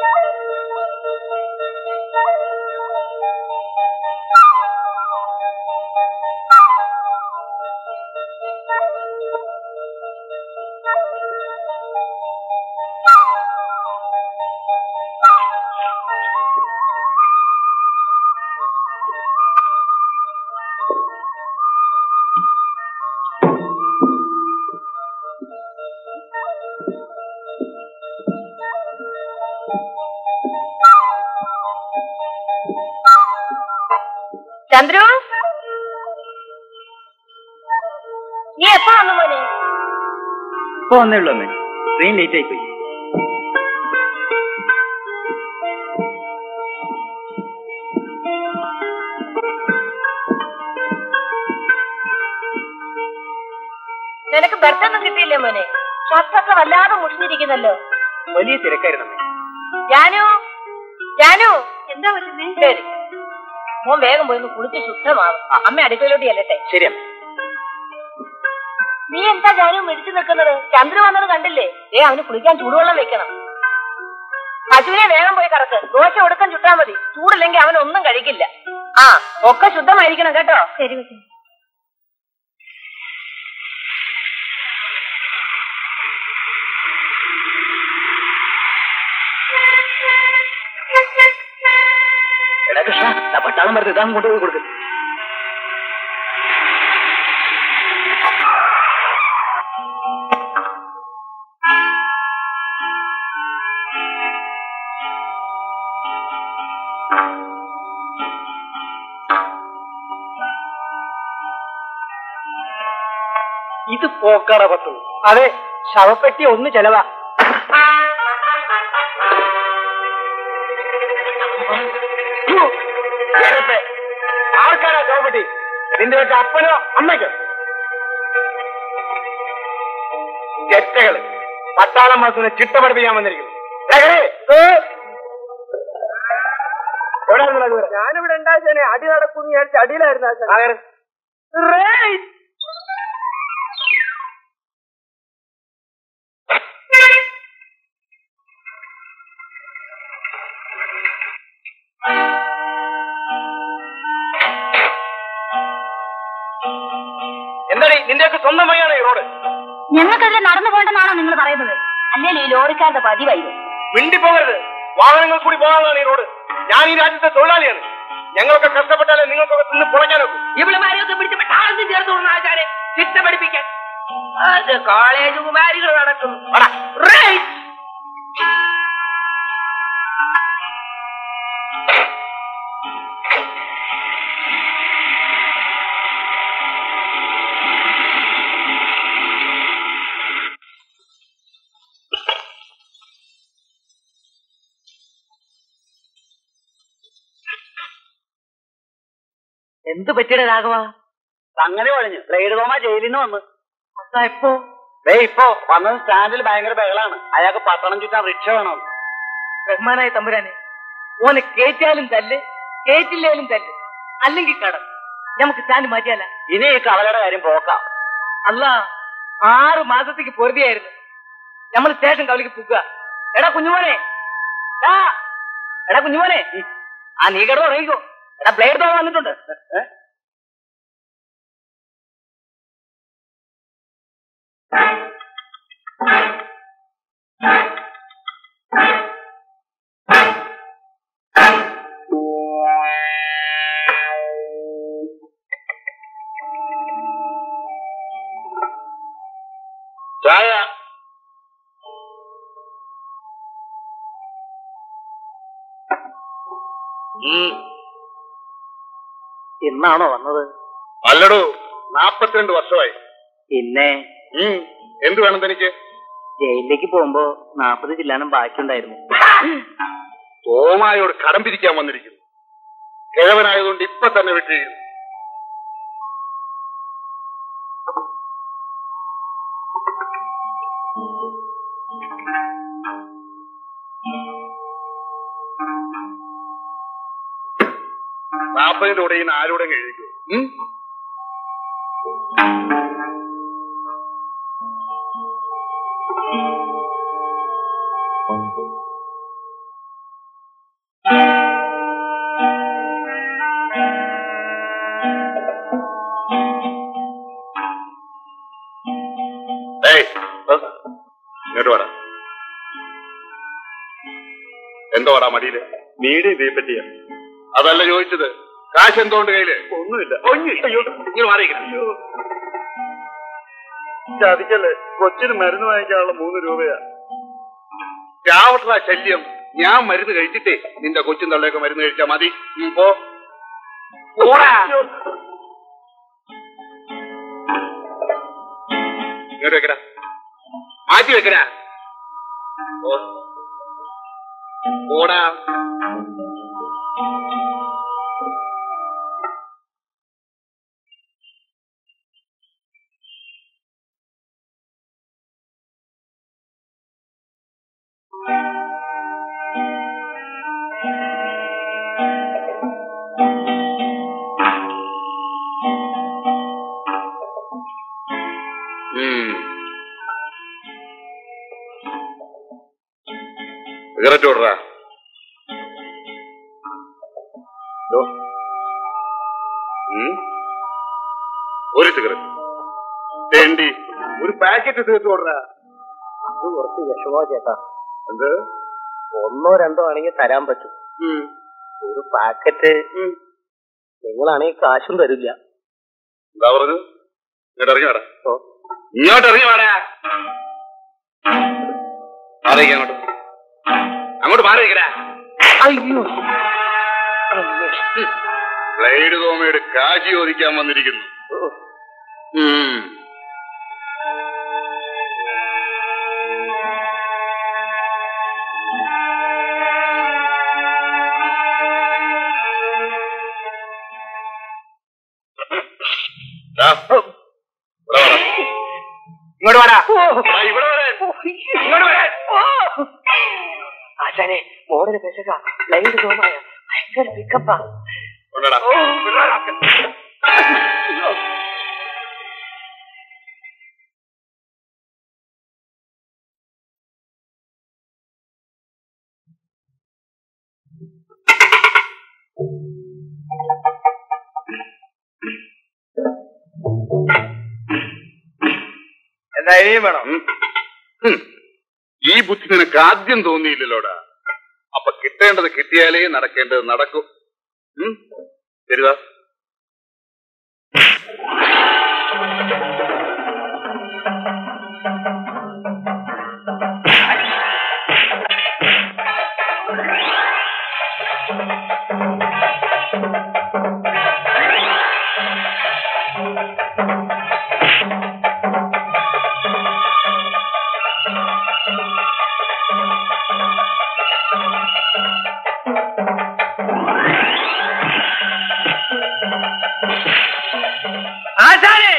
ചന്ദ്രു നീ എപ്പോ വന്നു മോനെ ഇപ്പൊ വന്നേ ഉള്ളൂ അമ്മേ ട്രെയിൻ ലേറ്റ് ആയി പോയി നിനക്ക് ബർത്തൊന്നും കിട്ടിയില്ലേ മോനെ ഷർട്ടൊക്കെ വല്ലാതെ മുഷിഞ്ഞിരിക്കുന്നല്ലോ വലിയ തിരക്കായിരുന്നു അമ്മേ ജാനു ജാനു എന്താ പറ്റുന്നേ ശരി മോൻ വേഗം പോയി ഒന്ന് കുളിച്ച് ശുദ്ധമാവും അമ്മ അടുക്കളയിലോട്ട് ചെല്ലട്ടെ ശരി അമ്മ നീ എന്താ ജാനു മിടിച്ചു നിൽക്കുന്നത് ചന്ദ്ര വന്നത് കണ്ടില്ലേ ഏ അവന് കുളിക്കാൻ ചൂടുവെള്ളം വെക്കണം പശുവിനെ വേഗം പോയി കറക്ക് ദോശ ഒടുക്കം ചുട്ടാ മതി ചൂടില്ലെങ്കിൽ അവൻ ഒന്നും കഴിക്കില്ല ആ ഒക്കെ ശുദ്ധമായിരിക്കണം കേട്ടോ ശരി എടാ കൃഷ്ണ ദാ പട്ടാളം വരുന്നത് ഇതാ അങ്ങോട്ട് പോയി കൊടുക്കും ഇത് പോക്കാട പത്തു അതെ ശവപ്പെട്ടി ഒന്ന് ചെലവാ ആർക്കാരാ ശവപ്പെട്ടി നിന്റെ വെച്ച അപ്പനോ അമ്മയ്ക്കോ ചെറ്റകള് പട്ടാളം മാസത്തിന് ചിട്ട പഠിപ്പിക്കാൻ വന്നിരിക്കുന്നു ഞാനിവിടെ ഉണ്ടാച്ചേനെ അടി നടക്കും വിചാരിച്ച അടിയിലായിരുന്നു എന്താടി നിന്റെയൊക്കെ സ്വന്തം വഴിയാണ് ഈ റോഡ് ഞങ്ങൾക്കതിൽ നടന്നു പോകണ്ടെന്നാണോ നിങ്ങൾ പറയുന്നത് അല്ലെങ്കിൽ ഈ ലോറിക്കാരുടെ പതിവായിരുന്നു മിണ്ടി പോകരുത് വാഹനങ്ങൾ കൂടി പോകാനാണ് ഈ റോഡ് ഞാൻ ഈ രാജ്യത്തെ തൊഴിലാളിയാണ് ഞങ്ങളൊക്കെ കഷ്ടപ്പെട്ടാലേ നിങ്ങൾക്കൊക്കെ തിന്ന് പൊളയ്ക്കാനൊക്കും ഇവളുമാരെയൊക്കെ പിടിച്ച് താഴ്ന്നു ചേർത്ത് കൊടുക്കുന്ന ആചാരെ ചിട്ട പഠിപ്പിക്കാൻ അത് കോളേജ് കുമാരികൾ നടക്കും റൈറ്റ് എന്ത് പറ്റിയുടെ രാഘവ അങ്ങനെ പറഞ്ഞു ബ്ലേഡ് തോമ ജയിലിൽ നിന്ന് വന്ന് എപ്പോ ദേ ഇപ്പോ വന്നത് സ്റ്റാൻഡിൽ ഭയങ്കര ബഹളാണ് അയാൾക്ക് പട്ടണം ചുറ്റാൻ റിക്ഷ വേണം ബഹുമാനായ തമ്പുരാനെ ഓനെ കേറ്റാലും തല്ല് കേറ്റില്ലേലും തല്ല് അല്ലെങ്കിൽ കടം നമുക്ക് സ്റ്റാൻഡ് മാറ്റിയാല ഇനി ഈ കവലയുടെ കാര്യം പോക്കാം അല്ല ആറ് മാസത്തേക്ക് പൊറുതിയായിരുന്നു നമ്മൾ സ്റ്റേഷൻ കവലിക്ക് പോകുക എടാ കുഞ്ഞുമോനെ ഡാ, എടാ കുഞ്ഞുമോനെ ആ നീ കിടന്ന് ഉറങ്ങിക്കോ എടാ ബ്ലേഡ് തോന്നാൻ വന്നിട്ടുണ്ട് ചായ എന്നാണോ വന്നത് അല്ലടോ നാപ്പത്തിരണ്ട് വർഷമായി പിന്നെ ഉം. എന്ത് വേണം തനിക്ക് ജയിലിലേക്ക് പോകുമ്പോ നാപ്പത് ജില്ലാനം ബാക്കിയുണ്ടായിരുന്നു തോമായോട് കടം പിരിക്കാൻ വന്നിരിക്കുന്നു കിഴവനായതുകൊണ്ട് ഇപ്പൊ തന്നെ വിട്ടിരിക്കുന്നു നാപ്പതിന്റെ കൂടെ ഇന്ന് ആരോടെ എഴുതിക്കോ ഉം? എന്തോടാ മടിയില് മീഡിയം ഇതേ പറ്റിയാ അതല്ല ചോദിച്ചത് കാശ് എന്തോണ്ട് കയ്യില് ഒന്നുമില്ല അയ്യോ ഇങ്ങനെ മാറിയിരിക്കണം ചതിക്കല്ലേ കൊച്ചിന് മരുന്ന് വാങ്ങിക്കാനുള്ള മൂന്ന് രൂപയാ രാവട്ട ശല്യം ഞാൻ മരുന്ന് കഴിച്ചിട്ടേ നിന്റെ കൊച്ചും തള്ളയൊക്കെ മരുന്ന് കഴിച്ചാ മതി ഉം, പോ പോടാ. ഇങ്ങോട്ട് വെക്കടാ മാറ്റി വെക്കടാ ഓ. പോടാ ഉം. സിഗരറ്റ് വിടറാ ദോ. ഉം. ഒരു സിഗരറ്റ് തേണ്ടി ഒരു പാക്കറ്റ് തീർത്ത് കൊടുറാ അത് കുറച്ച് വിഷമോ ചേട്ടാ എന്ത് ഒന്നോ രണ്ടോ ആണെങ്കിൽ തരാൻ പറ്റും ഉം. ഒരു പാക്കറ്റ് ഉം. നിങ്ങളാണെങ്കിൽ കാശും തരില്ല എന്താ പറഞ്ഞു ഇങ്ങോട്ട് ഇറങ്ങി വാടാ ഇങ്ങോട്ട് ഇറങ്ങി വാടാ മാറിയിരിക്ക അങ്ങോട്ട് അങ്ങോട്ട് മാറിയിരിക്കടാ അയ്യോ ബ്ലേഡ് തോമയുടെ കാശി ചോദിക്കാൻ വന്നിരിക്കുന്നു ഉം. ദാ, ഇവിടെ വാടാ. ഇങ്ങോട്ട് വാടാ ദാ, ഇവിടെ വരാൻ. ഇങ്ങോട്ട് വരാൻ ആശാനെ മോഡല് പെശക ലൈറ്റ് തോമായ ഭയങ്കര പിക്കപ്പാ കൊണ്ടുവാടാ. എന്താ ഇനിയും വേണം ഉം. ഉം. ഈ ബുദ്ധി നിനക്ക് ആദ്യം തോന്നിയില്ലല്ലോടാ അപ്പൊ കിട്ടേണ്ടത് കിട്ടിയാലേ നടക്കേണ്ടത് നടക്കും ഉം? തരുക ആശാനെ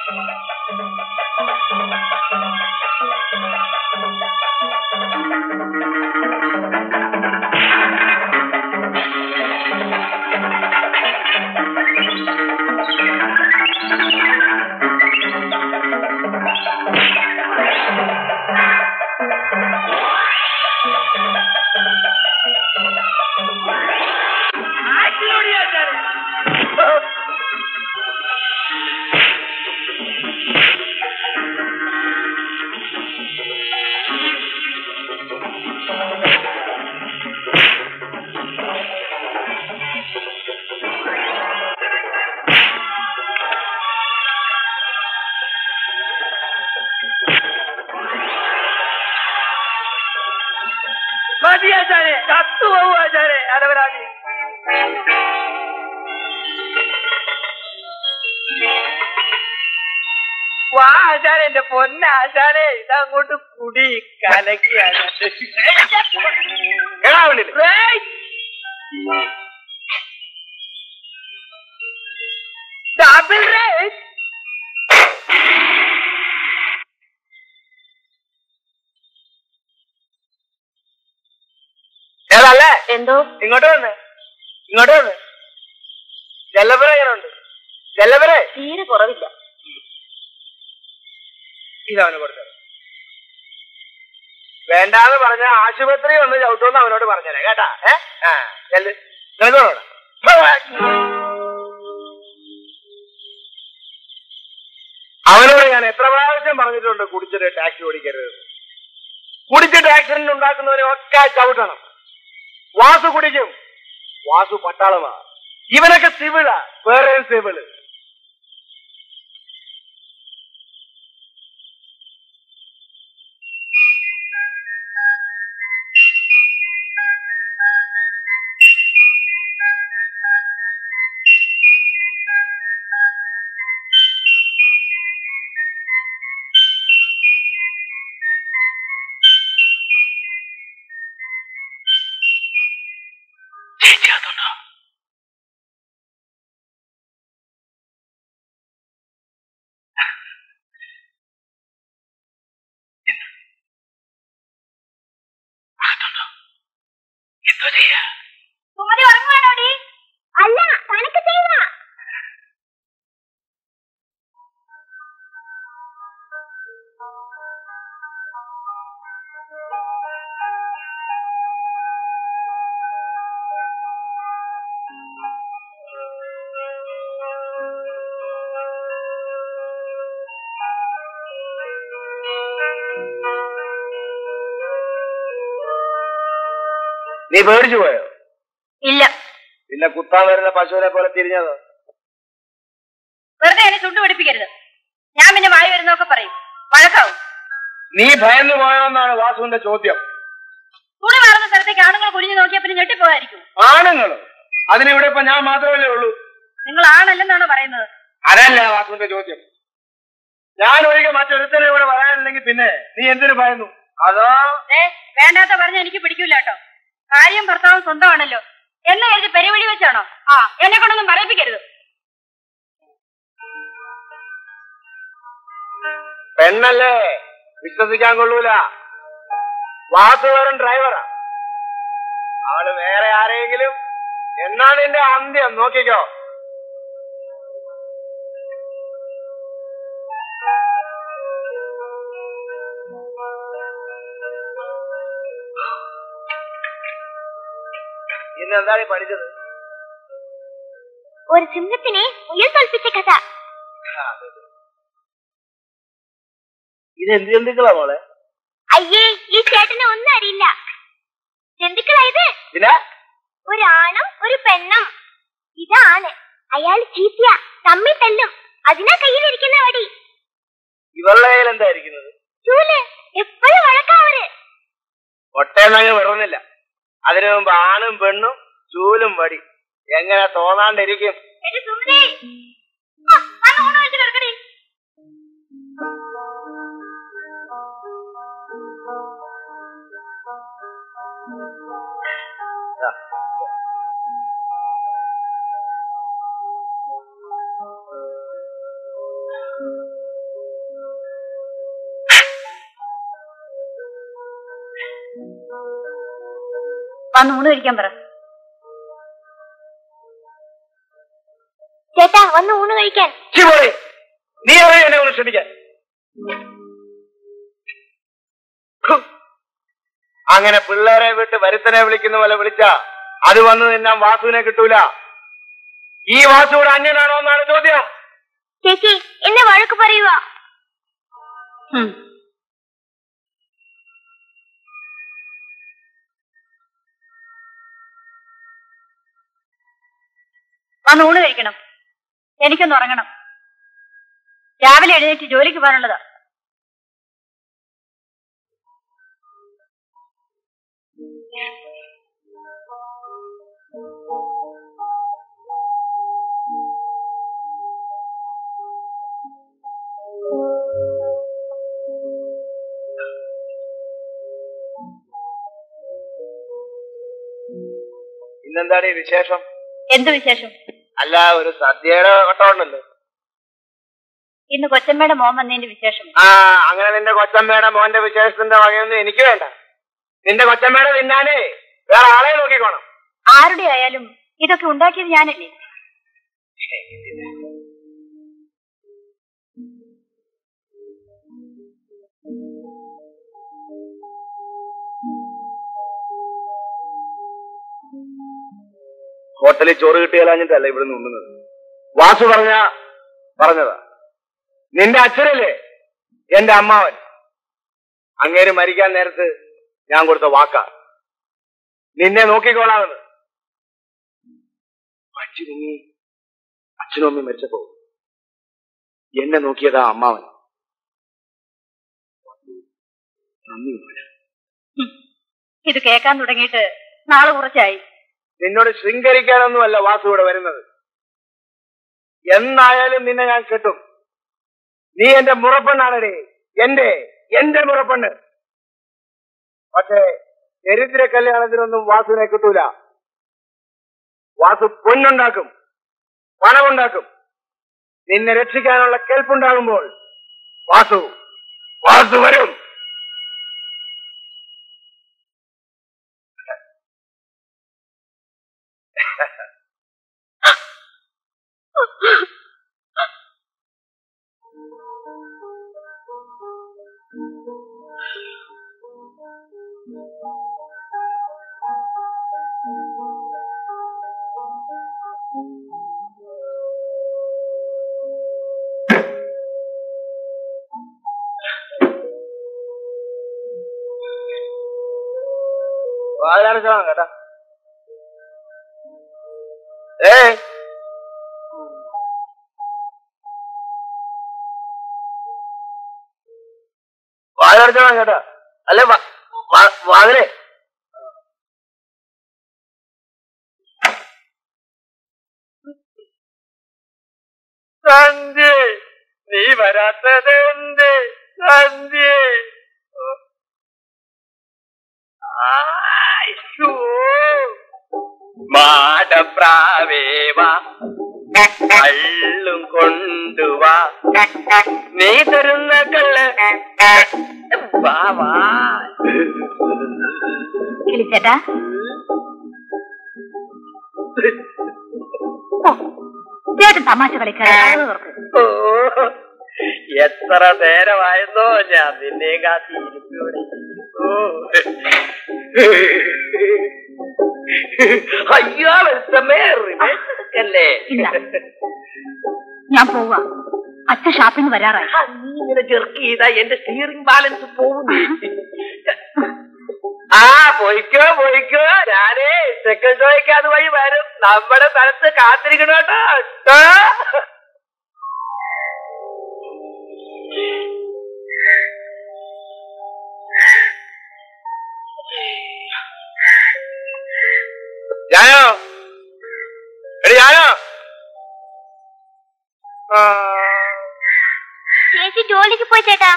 മതി ആശാനെ കത്തു പോകും ആശാനെ അടവരാതി വാ ആശാനെ എന്റെ പൊന്ന ആശാനെ ഇതങ്ങോട്ട് കുടി കലക്കിയാണ് ഡബിൾ റേസ് ഏതല്ലേ എന്തോ ഇങ്ങോട്ട് വന്ന് ഇങ്ങോട്ട് വന്ന് ചെല്ലപ്പുര എങ്ങനെയുണ്ട് ചെല്ലപ്പുര തീരെ കുറവില്ല ഇതവന് കൊടുത്തത് വേണ്ടാന്ന് പറഞ്ഞ ആശുപത്രി ഒന്ന് ചവിട്ടുമെന്ന് അവനോട് പറഞ്ഞേരെ കേട്ടാ ഏ ആ ചെല്ല് നിനക്ക് വേണോ അവനോട് ഞാൻ എത്ര പ്രാവശ്യം പറഞ്ഞിട്ടുണ്ട് കുടിച്ചിട്ട് ടാക്സി ഓടിക്കരുത് കുടിച്ചിട്ട് ആക്സിഡന്റ് ഉണ്ടാക്കുന്നവനെ ഒക്കെ ചവിട്ടണം വാസു കുടിക്കും വാസു പട്ടാളമാ ഇവനൊക്കെ സിവിളാ വേറെ സിവിള് സുമതി ഉറങ്ങുവാണോടി അല്ല തനക്ക് ചെയ്ത നീ പേടിച്ചു പോയോ ഇല്ല പിന്നെ കുത്താൻ വരുന്ന പശുവിനെ പോലെ തിരിഞ്ഞതോ വെറുതെ എന്നെ ചുണ്ടു പിടിപ്പിക്കരുത് ഞാൻ പിന്നെ മായി വരുന്നൊക്കെ പറയും വഴക്കാവും നീ ഭയന്നു പോയോന്നാണ് വാസുവിന്റെ ചോദ്യം തുണി മാറുന്ന സ്ഥലത്തേക്ക് ആണുങ്ങൾ കുനിഞ്ഞു നോക്കിയാ പിന്നെ ഞെട്ടിപ്പോകായിരിക്കും ആണുങ്ങള് അതിനിവിടെ ഇപ്പൊ ഞാൻ മാത്രമല്ലേ ഉള്ളൂ നിങ്ങൾ ആണല്ലെന്നാണ് പറയുന്നത് അതല്ല വാസുവിന്റെ ചോദ്യം ഞാൻ ഒഴികെ മറ്റൊരുത്തനെ ഇവിടെ പറയാനില്ലെങ്കിൽ പിന്നെ നീ എന്തിനു ഭയന്നു അതോ ഏ വേണ്ടാത്ത പറഞ്ഞ എനിക്ക് പിടിക്കൂല കേട്ടോ കാര്യം ഭർത്താവും സ്വന്തമാണല്ലോ എന്ന് കരുതി പെരുവിളി വെച്ചാണോ ആ എന്നെ കൊണ്ടൊന്നും പറയിപ്പിക്കരുത് പെണ്ണല്ലേ വിശ്വസിക്കാൻ കൊള്ളൂല വാസു വെറും ഡ്രൈവറാ അവള് വേറെ ആരെങ്കിലും എന്നാ നിന്റെ അന്ത്യം നോക്കിക്കോ ഇന്ന് എന്താണ് ഈ പഠിച്ചത് ഒരു സിംഹത്തിനെ മുയൽ തോൽപ്പിച്ച കഥ ഇത് എന്ത് ജന്തുക്കളാ മോളെ അയ്യേ ഈ ചേട്ടന് ഒന്നും അറിയില്ല ജന്തുക്കളായത് പിന്നെ ഒരു ആണും ഒരു പെണ്ണും ഇതാണ് അയാൾ ചീത്തിയ തമ്മിൽ തല്ലും അതിനാ കയ്യിലിരിക്കുന്ന വടി ഇവളുടെ കയ്യിൽ എന്തായിരിക്കുന്നത് ചൂല് എപ്പോഴും വഴക്കാവര് ഒട്ടേന്നങ്ങ് വിടുന്നില്ല അതിനു മുമ്പ് ആണും പെണ്ണും ചൂലും വടി എങ്ങനെ തോന്നാണ്ടിരിക്കും എടി സുമതി ആ, വന്ന് ഊണ് കഴിച്ച് കിടക്കടി വന്ന് ഊണ് കഴിക്കാൻ പറ ചേട്ടാ വന്ന് ഊണ് കഴിക്കാൻ ചി പോരെ. നീ അറിയാം എന്നെ ഒന്ന് ക്ഷണിക്കാൻ ഹും. അങ്ങനെ പിള്ളേരെ വിട്ട് വരുത്തനെ വിളിക്കുന്ന പോലെ വിളിച്ച അത് വന്ന് നിന്നാൻ വാസുവിനെ കിട്ടൂല ഈ വാസുവിടെ അന്യനാണോ എന്നാണ് ചോദ്യം ചേച്ചി എന്നെ വഴക്ക് പറയുക വന്ന് ഊണ് കഴിക്കണം എനിക്കൊന്ന് ഉറങ്ങണം രാവിലെ എഴുന്നേറ്റ് ജോലിക്ക് പോകാനുള്ളതാ ഇന്നെന്താണ് ഈ വിശേഷം എന്ത് വിശേഷം അല്ല ഒരു സദ്യയുടെ വട്ടമുണ്ടല്ലോ ഇന്ന് കൊച്ചമ്മയുടെ മോൻ വന്നതിന്റെ വിശേഷം ആ അങ്ങനെ നിന്റെ കൊച്ചമ്മയുടെ മോന്റെ വിശേഷത്തിന്റെ വകയൊന്നും എനിക്ക് വേണ്ട നിന്റെ കൊച്ചമ്മയുടെ തിന്നാനേ വേറെ ആളെ നോക്കിക്കോണം ആരുടെ ആയാലും ഇതൊക്കെ ഉണ്ടാക്കിയത് ഞാനല്ലേ ഹോട്ടലിൽ ചോറ് കിട്ടിയാലഞ്ഞിട്ടല്ല ഇവിടെ ഉണ്ണുന്നത് വാസു പറഞ്ഞ പറഞ്ഞതാ നിന്റെ അച്ഛനല്ലേ എന്റെ അമ്മാവൻ അങ്ങേര് മരിക്കാൻ നേരത്ത് ഞാൻ കൊടുത്ത വാക്കാ നിന്നെ നോക്കിക്കോളാമെന്ന് അച്ഛനും അച്ഛനും അമ്മയും മരിച്ചപ്പോ എന്നെ നോക്കിയതാ അമ്മാവൻ നന്ദി മോനെ. ഇത് കേൾക്കാൻ തുടങ്ങിയിട്ട് നാളെ കുറച്ചായി നിന്നോട് ശൃംഗരിക്കാനൊന്നുമല്ല വാസു ഇവിടെ വരുന്നത് എന്നായാലും നിന്നെ ഞാൻ കെട്ടും നീ എന്റെ മുറപ്പെണ്ണാണടേ എന്റെ എന്റെ മുറപ്പെണ്ണ് പക്ഷേ ദരിദ്ര കല്യാണത്തിനൊന്നും വാസുവിനെ കിട്ടൂല വാസു പൊന്നുണ്ടാക്കും പണമുണ്ടാക്കും നിന്നെ രക്ഷിക്കാനുള്ള കേൾപ്പുണ്ടാകുമ്പോൾ വാസു വാസു വരും വാതിലടച്ചോളാം കേട്ടാ ഏ വാതിലടച്ചോളാം കേട്ടാ അല്ലെ വാ- വാ- വാതിലേ സന്ധ്യ നീ വരാത്തത് എന്ത് സന്ധ്യ മാടപ്രാവേവാ കള്ളും കൊണ്ടുവാ നീ തരുന്ന കള്ള് വാ വാ കിളിച്ചേട്ടാ ഓ, ചേട്ടൻ തമാശ കളിക്കാതെ ഓ എത്ര നേരമായിരുന്നോ ഞാൻ നിന്നെ കാത്തിരിക്കൂടെ ഓ അയ്യോ വെളുത്തമ്മേ റിവേഴ്സല്ലേ ഇല്ല. ഞാൻ പോവാ അച്ഛൻ ഷാപ്പിൽ നിന്ന് വരാറായി നീ ഇങ്ങനെ ചെറുക്ക് ചെയ്താ എന്റെ സ്റ്റിയറിംഗ് ബാലൻസ് പോകുന്നു ആ പോയിക്കോ പോയിക്കോ ഞാനേ സെക്കൻഡ് ഷോയ്ക്ക് അത് വഴി വരും നമ്മുടെ സ്ഥലത്ത് കാത്തിരിക്കണം കേട്ടോ ആ. ഞാനോ എടി ഞാനോ ആ ചേച്ചി ജോലിക്ക് പോയി ചേട്ടാ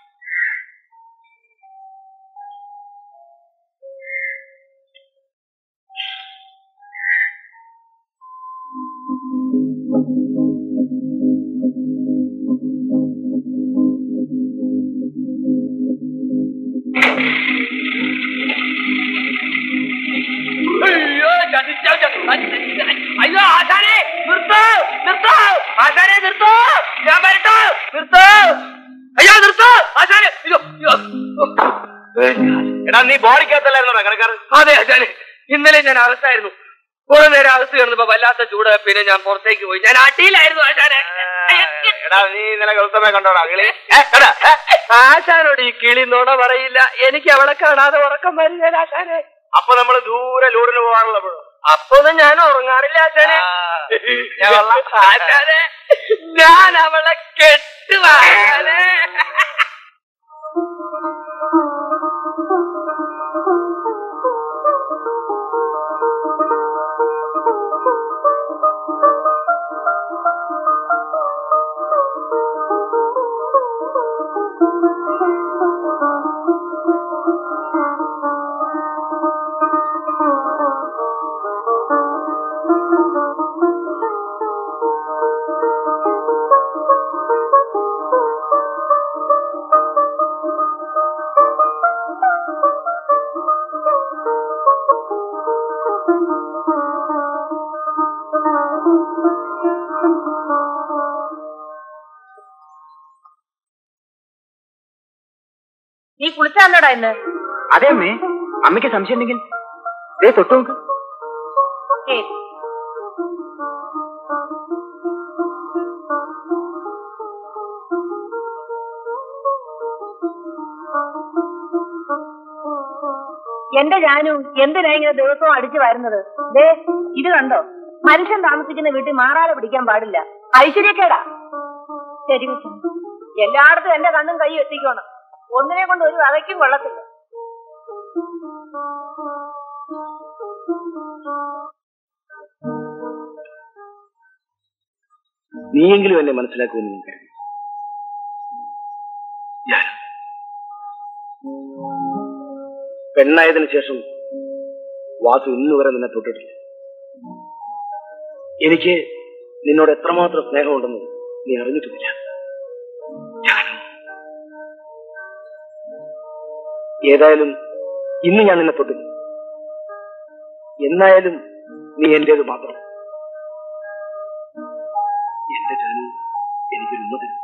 അയ്യോ ചതിച്ചോ, ചതി- അയ്യോ ആശാനെ നിർത്തോ നിർത്തോ ആശാനെ നിർത്തോ ഞാൻ വരട്ടോ നിർത്തോ അയ്യോ നിർത്തോ ആശാനെ അയ്യോ അയ്യോ. എടാ നീ ബോഡിക്കകത്തല്ലായിരുന്നോ കണക്കാരൻ അതെ ആശാനെ ഇന്നലെ ഞാൻ അകത്തായിരുന്നു കുറെ നേരം അകത്ത് കിടന്നപ്പോ വല്ലാത്ത ചൂട് പിന്നെ ഞാൻ പുറത്തേക്ക് പോയി ഞാൻ അടിയിലായിരുന്നു ആശാനെ എടാ നീ ഇന്നലെ ഗൗതമെ കണ്ടോടാ കിളി ആശാനോട് ഈ കിളി നുണ പറയില്ല എനിക്ക് അവളെ കാണാതെ ഉറക്കം വരില്ല ആശാനെ അപ്പൊ നമ്മള് ദൂരെ ലൂറിന് പോകാറുള്ളപ്പോഴും അപ്പൊ ഒന്നും ഞാൻ ഉറങ്ങാറില്ല ആശാനെ ആശാനെ ഞാൻ അവളെ കെട്ടുവാശാനെ നീ കുളിച്ചാന്നോടാ ഇന്ന് അതെ അമ്മേ അമ്മയ്ക്ക് സംശയം ഉണ്ടെങ്കിൽ ദേ തൊട്ടു നോക്ക് ഏയ്, എന്റെ ജാനു എന്തിനാ ഇങ്ങനെ ദിവസവും അടിച്ചു വരുന്നത് ദേ ഇത് കണ്ടോ മനുഷ്യൻ താമസിക്കുന്ന വീട്ടിൽ മാറാതെ പിടിക്കാൻ പാടില്ല ഐശ്വര്യക്കേടാ ശരി കൊച്ചു. എല്ലായിടത്തും എന്റെ കണ്ണും കൈയും എത്തിക്കണം ഒന്നിനെ കൊണ്ട് ഒരു വകയ്ക്കും കൊള്ളത്തില്ല നീയെങ്കിലും എന്നെ മനസ്സിലാക്കുമെന്ന് ഞാൻ കരുതി ഞാൻ പെണ്ണായതിനു ശേഷം വാസു ഇന്ന് വരെ നിന്നെ തൊട്ടിട്ടില്ല എനിക്ക് നിന്നോട് എത്രമാത്രം സ്നേഹമുണ്ടെന്ന് നീ അറിഞ്ഞിട്ടുമില്ല ഞാനും ഏതായാലും ഇന്ന് ഞാൻ നിന്നെ തൊട്ടില്ല എന്നായാലും നീ എന്റേത് മാത്രം എന്റെ ജാനു എനിക്കൊരു ഉമ്മ തരും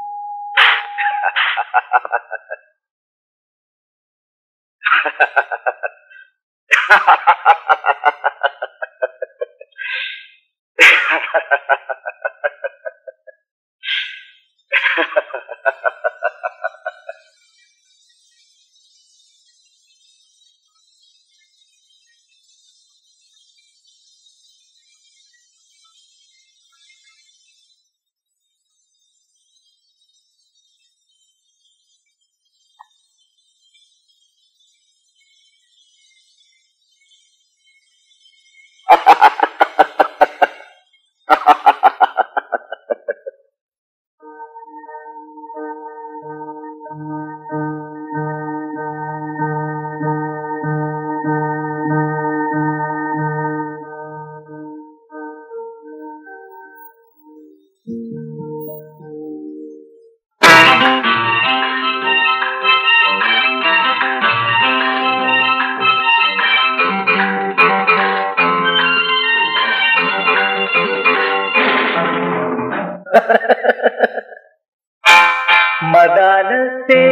മദാനത്തെ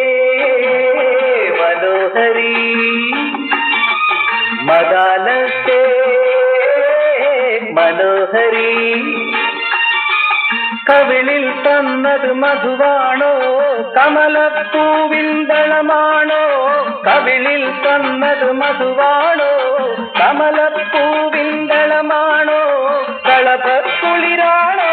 മനോഹരി മദാനത്തെ മനോഹരി കവിളിൽ തന്നത് മധുവാണോ കമലപ്പൂവിൻ ദളമാണോ കവിളിൽ തന്നത് മധുവാണോ കമലപ്പൂവിൻ ദളമാണോ കളപക്കുളിരാണോ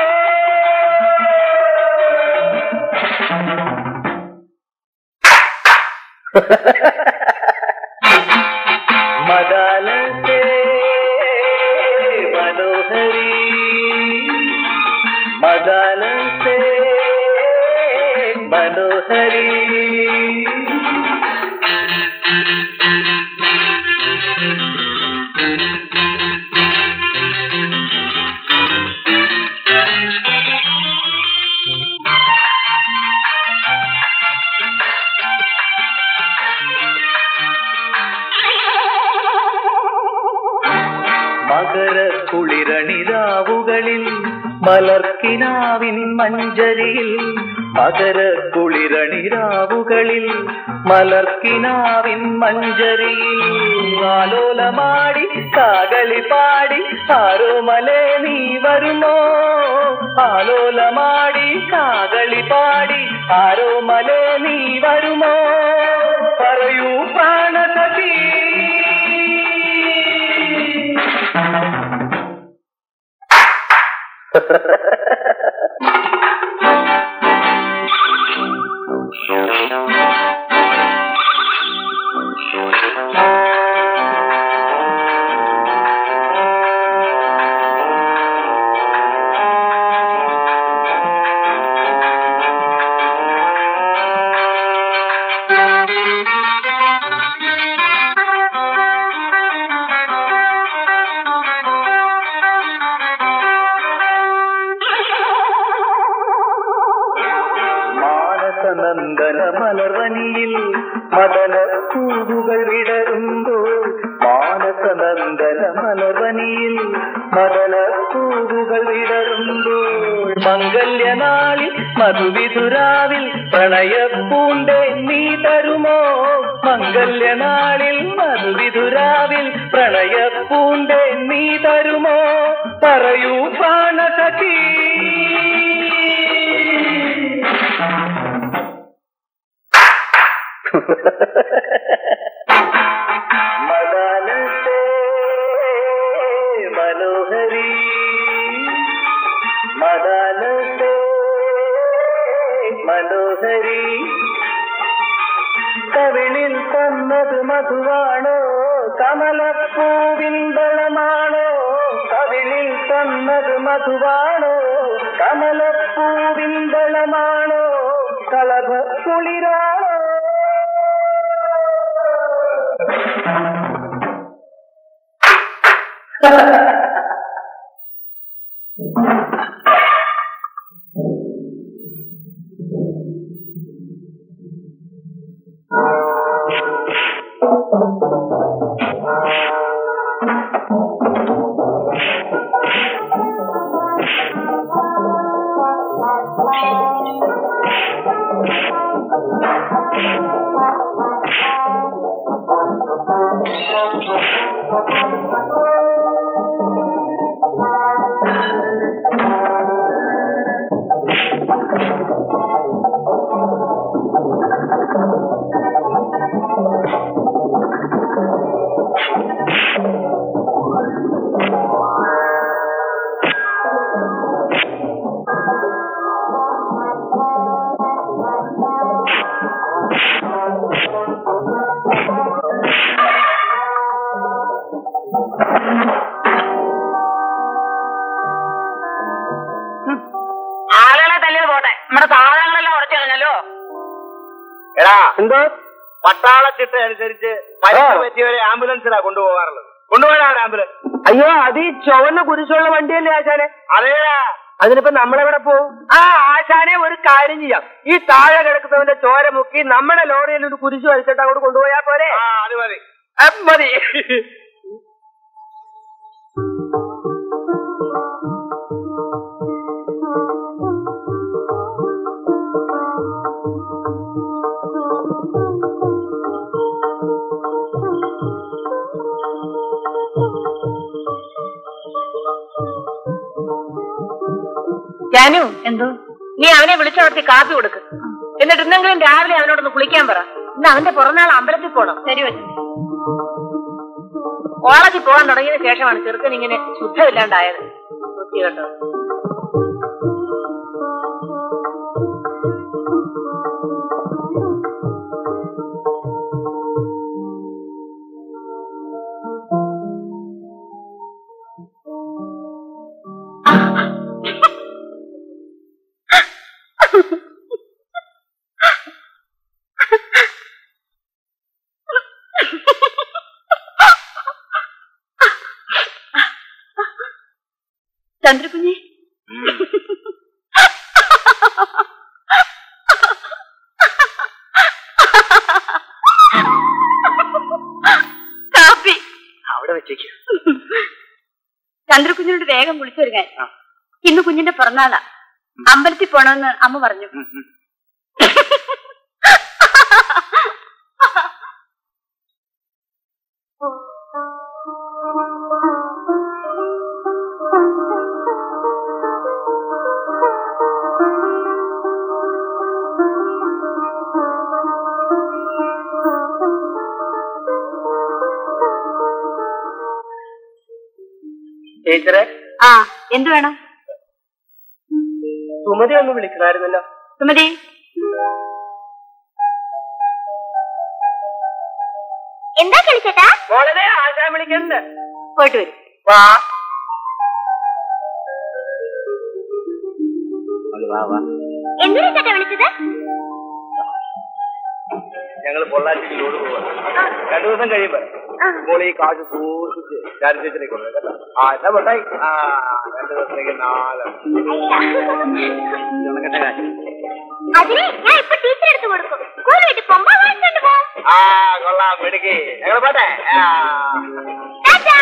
മദാലത്തെ മനോഹരി മദാലത്തെ മനോഹരി മകര കുളിരണിരാവുകളിൽ മലർക്കിനാവിൻ മഞ്ചരിയിൽ മകര കുളിരണിരാവുകളിൽ മലർക്കിനാവിൻ മഞ്ചരിയിൽ ആലോലമാടി കാകളി പാടി ആരോമലേ നീ വരുമോ ആലോലമാടി കാകളി പാടി ആരോമലേ നീ വരുമോ പറയൂ പ്രാണസഖി മാനസനന്ദന മലർവനിയിൽ മദന പൂവുകൾ വിടരുമ്പോൾ മാനസനന്ദന മലർവനിയിൽ മദന പൂവുകൾ വിടരുമ്പോൾ മംഗല്യനാളിൽ മധുവിതുരാവിൽ പ്രണയപ്പൂണ്ടേ നീ തരുമോ മംഗല്യനാളിൽ മധുവിതുരാവിൽ പ്രണയപ്പൂണ്ടേ നീ തരുമോ പറയൂ പ്രാണസഖി മനോഹരി മദാലസേ മനോഹരി കവിളിൽ തന്നത് മധുവാണോ കമലപ്പൂവിൻ ബലമാണോ കവിളിൽ തന്നത് മധുവാണോ കമലപ്പൂവിൻ ബലമാണോ കളഭ കുളിരാണോ ആളുകളെ തല്ലിയത് പോട്ടെ നമ്മുടെ സാധനങ്ങളെല്ലാം ഉടച്ചു കളഞ്ഞല്ലോ എടാ എന്തോ പട്ടാളച്ചിട്ട് അനുസരിച്ച് പരിക്ക് പറ്റിയവരെ ആംബുലൻസിലാ കൊണ്ടുപോകാറുള്ളത് കൊണ്ടുപോകാനാണ് ആംബുലൻസ് അയ്യോ അത് ഈ ചുവന്ന കുരിശുള്ള വണ്ടിയല്ലേ ആശാനെ അതേടാ അതിനിപ്പോ നമ്മളെവിടെ പോവും ആ ആശാനെ ഒരു കാര്യം ചെയ്യാം ഈ താഴെ കിടക്കുന്നവന്റെ ചോര മുക്കി നമ്മുടെ ലോറിയിൽ ഒരു കുരിശ് വലിച്ചിട്ട് അങ്ങോട്ട് കൊണ്ടുപോയാ പോരെ ആ അത് മതി ആ, മതി ജാനു എന്തോ നീ അവനെ വിളിച്ചവർത്തി കാപ്പി കൊടുക്ക് എന്നിട്ട് ഇന്നെങ്കിലും രാവിലെ അവനോടൊന്ന് കുളിക്കാൻ പറ ഇന്ന് അവന്റെ പുറന്നാൾ അമ്പലത്തിൽ പോണം ശരി കോളേജിൽ പോകാൻ തുടങ്ങിയതിന് ശേഷമാണ് ചെറുക്കൻ ഇങ്ങനെ ശുദ്ധമില്ലാണ്ടായത് വൃത്തി കേട്ടോ ചന്ദ്രകുഞ്ഞെ കാപ്പി അവിടെ വെച്ചേക്ക് ചന്ദ്രകുഞ്ഞിനോട് വേഗം വിളിച്ചു വരുവാൻ ഇന്ന് കുഞ്ഞിന്റെ പിറന്നാളാ അമ്പലത്തിൽ പോണമെന്ന് അമ്മ പറഞ്ഞു ടീച്ചറെ ആ എന്തു വേണം സുമതി ഒന്ന് വിളിക്കണമായിരുന്നല്ലോ സുമതി എന്താ കളിച്ചേട്ടാ വളരെ ആശാൻ വിളിക്കണ്ട് പോയിട്ട് വരും വാ എന്തിനാ ചേട്ടാ വിളിച്ചത് ഞങ്ങൾ പൊള്ളാച്ചിക്ക് ലോഡ് പോവാ രണ്ടു ദിവസം കഴിയുമ്പോ ഇപ്പോൾ ഈ കാശ് സൂക്ഷിച്ച് ചാരി ചേച്ചിനെ കൊണ്ടു കേട്ടോ ആ എന്നാ പൊട്ടായി ആ രണ്ടു ദിവസത്തേക്ക് നാല് ഉണക്കട്ടെ കാശ് അതിനെ ഞാൻ ഇപ്പൊ ടീച്ചർ എടുത്ത് കൊടുക്കും സ്കൂൾ വീട്ടിൽ പോകുമ്പോ വാങ്ങിച്ചോണ്ട് പോ ആ കൊള്ളാം മിടുക്കി ഞങ്ങൾ പോട്ടെ ആ ടാറ്റാ.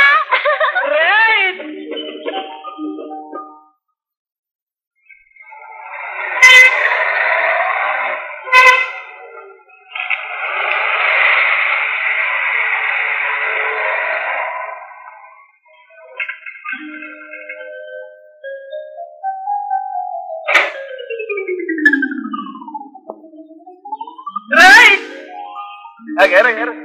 ആ, കേറ് കേറ്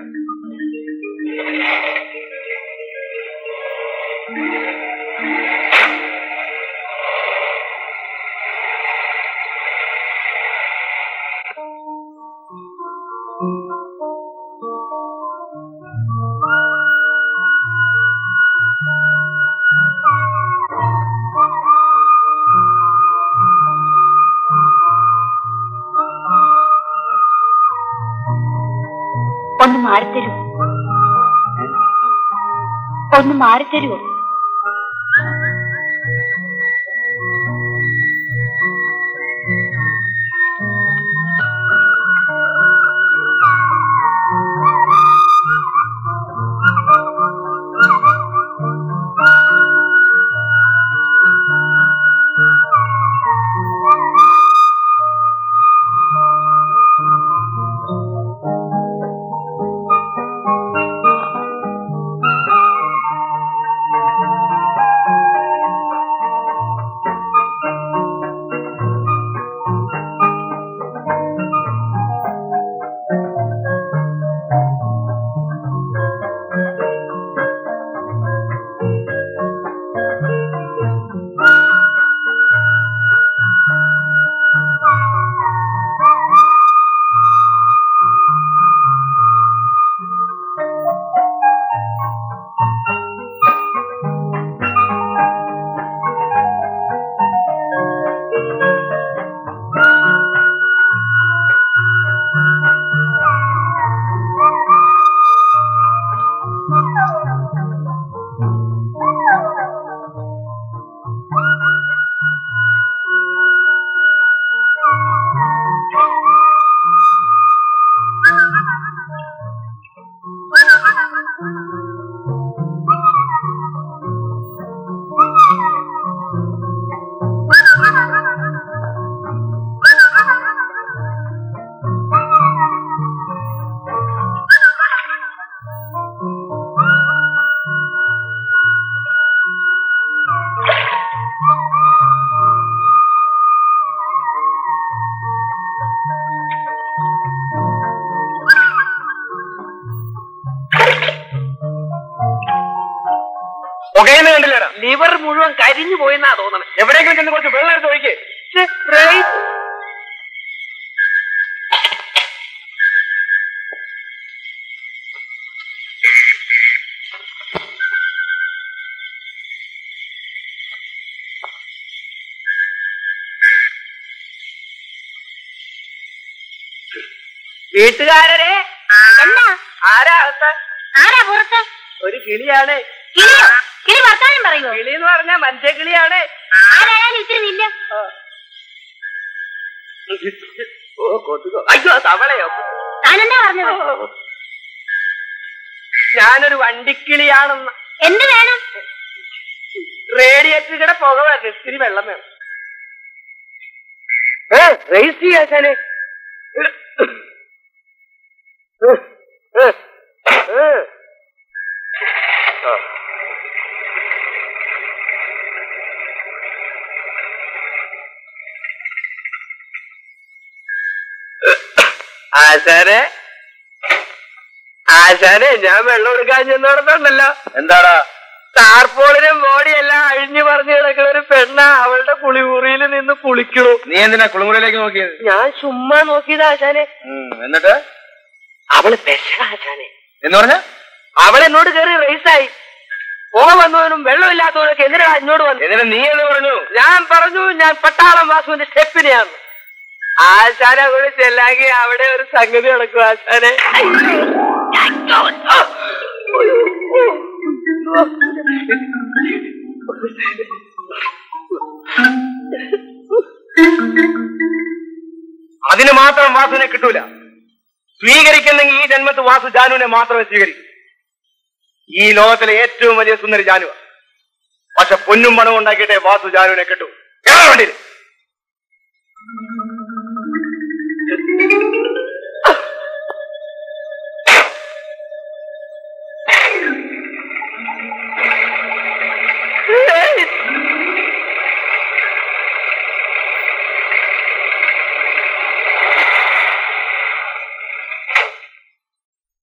ഒന്ന് മാറിത്തരൂ ഒന്ന് മാറിത്തരുമോ പുകയെന്ന് കണ്ടില്ലടാ ലിവർ മുഴുവൻ കരിഞ്ഞു പോയെന്നാ തോന്നണേ എവിടെയെങ്കിലും ചെന്ന് കുറച്ച് വെള്ളം എടുത്ത് ഒഴിക്ക് ഛെ, റേയ്. വീട്ടുകാരരെ എന്നാ ആരാ അകത്ത് ആരാ പുറത്ത് ഒരു കിളിയാണ് കിളിയോ കിളി വർത്താനം പറയുമോ കിളി എന്ന് പറഞ്ഞാ മനുഷ്യ കിളിയാണ് ആരായാലും ഇത്തിരി നില്ല ഓ കൊതുകോ അയ്യോ തവളയോ താനെന്താ പറഞ്ഞത് ഞാനൊരു വണ്ടിക്കിളിയാണെന്ന് എന്ത് വേണം റേഡിയേറ്ററുടെ പുക വരണം ഇത്തിരി വെള്ളം വേണം ഏ റേസ് ചെയ്യാശാനെ ആശാനെ ആശാനെ ഞാൻ വെള്ളം എടുക്കാൻ ചെന്നോടത്തുണ്ടല്ലോ എന്താടാ ടാർപോളിനും ബോഡിയെല്ലാം അഴിഞ്ഞു പറഞ്ഞു കിടക്കുന്ന ഒരു പെണ്ണ അവളുടെ കുളിമുറിയിൽ നിന്ന് കുളിക്കണു നീ എന്തിനാ കുളിമുറിയിലേക്ക് നോക്കിയത് ഞാൻ ചുമ്മാ നോക്കിയത് ആശാനെ ഉം, എന്നിട്ട് അവള് പെശക ആശാനെ എന്ന് പറഞ്ഞ അവൾ എന്നോട് കയറി റേസായി പോക വന്നവനും വെള്ളമില്ലാത്തവനൊക്കെ എന്തിനാ എന്നോട് വന്നു എന്നിട്ട് നീ എന്ന് പറഞ്ഞു ഞാൻ പറഞ്ഞു ഞാൻ പട്ടാളം വാസുവിന്റെ സ്റ്റെപ്പിനെയാണ് ആശാനെ അവിടെ ചെല്ലാങ്കി അവിടെ ഒരു സംഗതി നടക്കും ആശാനെ അതിന് മാത്രം വാസുവിനെ കിട്ടൂല സ്വീകരിക്കുന്നെങ്കിൽ ഈ ജന്മത്ത് വാസു ജാനുവിനെ മാത്രമേ സ്വീകരിക്കൂ ഈ ലോകത്തിലെ ഏറ്റവും വലിയ സുന്ദരി ജാനുവ പക്ഷെ പൊന്നും പണവും ഉണ്ടാക്കിയിട്ടേ വാസു ജാനുവിനെ കിട്ടൂ കേരള വണ്ടിയിൽ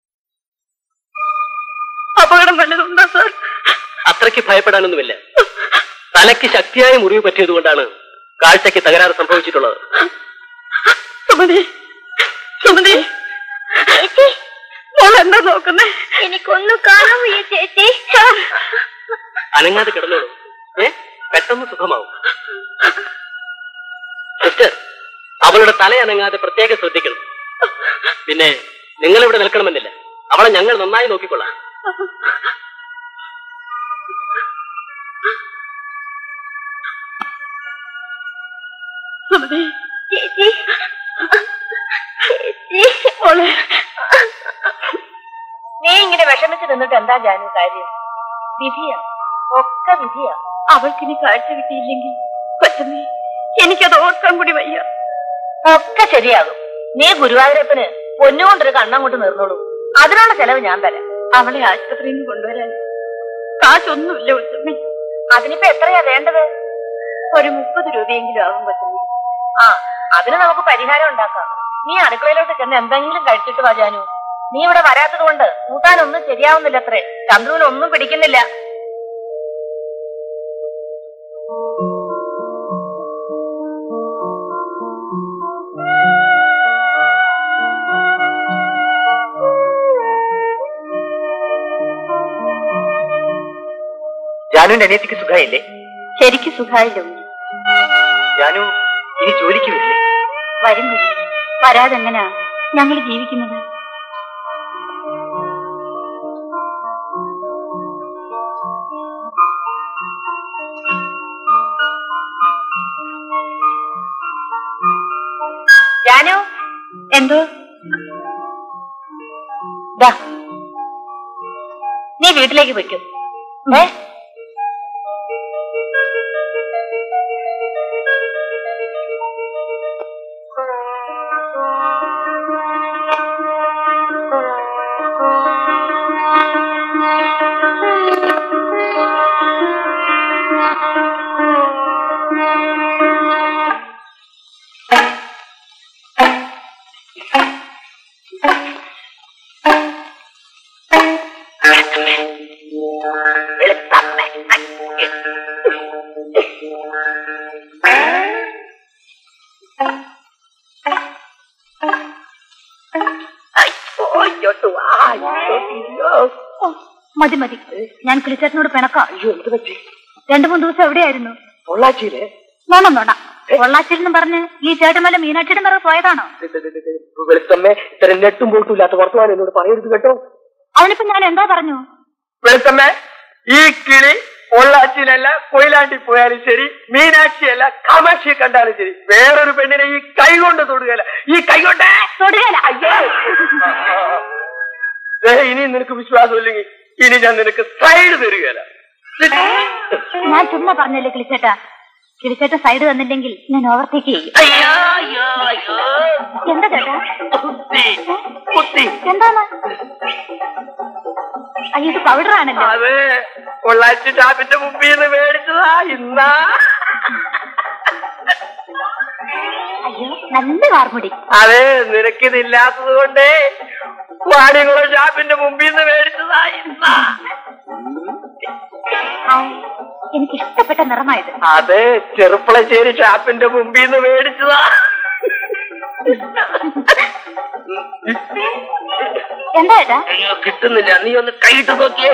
അപകടം വല്ലതുണ്ടോ സാർ അത്രയ്ക്ക് ഭയപ്പെടാനൊന്നുമില്ല തലയ്ക്ക് ശക്തിയായ മുറിവ് പറ്റിയതുകൊണ്ടാണ് കാഴ്ചയ്ക്ക് തകരാറ് സംഭവിച്ചിട്ടുള്ളത് സുമതി സുമതി ചേച്ചി മോൾ എന്താ നോക്കുന്നേ എനിക്കൊന്നും കാണാൻ വയ്യ ചേച്ചി അനങ്ങാതെ കിടന്നോളൂ ഏ പെട്ടെന്ന് സുഖമാവും സിസ്റ്റർ അവളുടെ തല അനങ്ങാതെ പ്രത്യേകം ശ്രദ്ധിക്കണം പിന്നെ നിങ്ങൾ ഇവിടെ നിൽക്കണമെന്നില്ല അവളെ ഞങ്ങൾ നന്നായി നോക്കിക്കൊള്ളാം സുമതി ചേച്ചി ചേച്ചി മോളെ നീ ഇങ്ങനെ വിഷമിച്ച് നിന്നിട്ട് എന്താ ജാനു കാര്യം വിധിയാ ഒക്കെ വിധിയാ അവൾക്കിനി കാഴ്ച കിട്ടിയില്ലെങ്കിൽ കൊച്ചമ്മേ എനിക്കത് ഓർക്കാൻ കൂടി വയ്യ ഒക്കെ ശരിയാകും നീ ഗുരുവായൂരപ്പന് പൊന്നുകൊണ്ടൊരു കണ്ണങ്ങോട്ട് നിർന്നോളൂ അതിനുള്ള ചെലവ് ഞാൻ തരാം അവളെ ആശുപത്രിയിൽ നിന്ന് കൊണ്ടുവരാൻ കാശൊന്നുമില്ല കൊച്ചമ്മേ അതിനിപ്പോ എത്രയാ വേണ്ടത് ഒരു മുപ്പത് രൂപയെങ്കിലും ആകും കൊച്ചമ്മേ ആ അതിന് നമുക്ക് പരിഹാരം ഉണ്ടാക്കാം നീ അടുക്കളയിലോട്ട് ചെന്ന് എന്തെങ്കിലും കഴിച്ചിട്ട് വാ ജാനു നീ ഇവിടെ വരാത്തത് കൊണ്ട് കൂട്ടാനൊന്നും ശരിയാവുന്നില്ല അത്രേ ചന്ദ്രുവിന് ഒന്നും പിടിക്കുന്നില്ല ജാനുവിന്റെ അനിയത്തിക്ക് സുഖമായില്ലേ ശരിക്കും സുഖമായില്ല ജാനു ഇനി ജോലിക്ക് വരില്ലേ വരും കുട്ടി വരാതെങ്ങനാ ഞങ്ങൾ ജീവിക്കുന്നത് ജാനു എന്തോ ദാ നീ വീട്ടിലേക്ക് വെക്കും ഏ മതി മതി ഞാൻ കിളിച്ചേട്ടനോട് പിണക്കാം രണ്ടു മൂന്ന് ദിവസം എവിടെയായിരുന്നു പൊള്ളാച്ചിയിലെ നോണം നോണ പൊള്ളാച്ചിൽ എന്ന് പറഞ്ഞ് ഈ ചേട്ടമല്ല മീനാക്ഷിയുടെ പിറകെ പോയതാണോ വെളുത്തമ്മേ ഇത്തരം നെട്ടും പോട്ടും ഇല്ലാത്ത വർത്തമാനം എന്നോട് പറയരുത് കേട്ടോ അവനിപ്പോ ഞാൻ എന്താ പറഞ്ഞു വെളുത്തമ്മേ ഈ കിളി പൊള്ളാച്ചിയിലല്ല കൊയിലാണ്ടി പോയാലും ശരി മീനാക്ഷിയല്ല കാമാക്ഷി കണ്ടാലും ശരി വേറൊരു പെണ്ണിനെ ഈ കൈ കൊണ്ട് തൊടുകയല്ല ഈ കൈ കൊണ്ട് തൊടുകയില്ല ദേ, ഇനി നിനക്ക് വിശ്വാസമില്ലെങ്കിൽ ഇനി ഞാൻ നിനക്ക് സൈഡ് തരികയല്ല ഞാൻ ചുമ്മാ പറഞ്ഞല്ലേ കിളിച്ചേട്ടാ കിളിച്ചേട്ട സൈഡ് തന്നില്ലെങ്കിൽ ഞാൻ ഓവർടേക്ക് ചെയ്യും എന്താ ചേട്ടാ കുത്തി എന്താണ് അയ്യോ ഇത് പൗഡർ ആണല്ലോ അത് പൊള്ളാച്ചി ടാപ്പിന്റെ മുമ്പിൽ നിന്ന് മേടിച്ചതാ ഇന്നാ അയ്യോ നല്ല വാർമുടി അതെ നിനക്കിതില്ലാത്തത് കൊണ്ടേ വാണികുളം ഷാപ്പിന്റെ മുമ്പിൽ നിന്ന് മേടിച്ചതാ ഇന്നാ ആ, എനിക്ക് ഇഷ്ടപ്പെട്ട നിറമായത് അതെ ചെറുപ്പളശ്ശേരി ഷാപ്പിന്റെ മുമ്പിൽ നിന്ന് മേടിച്ചതാ എന്താ ഏട്ടാ അയ്യോ കിട്ടുന്നില്ല നീ ഒന്ന് കൈയിട്ട് നോക്കിയേ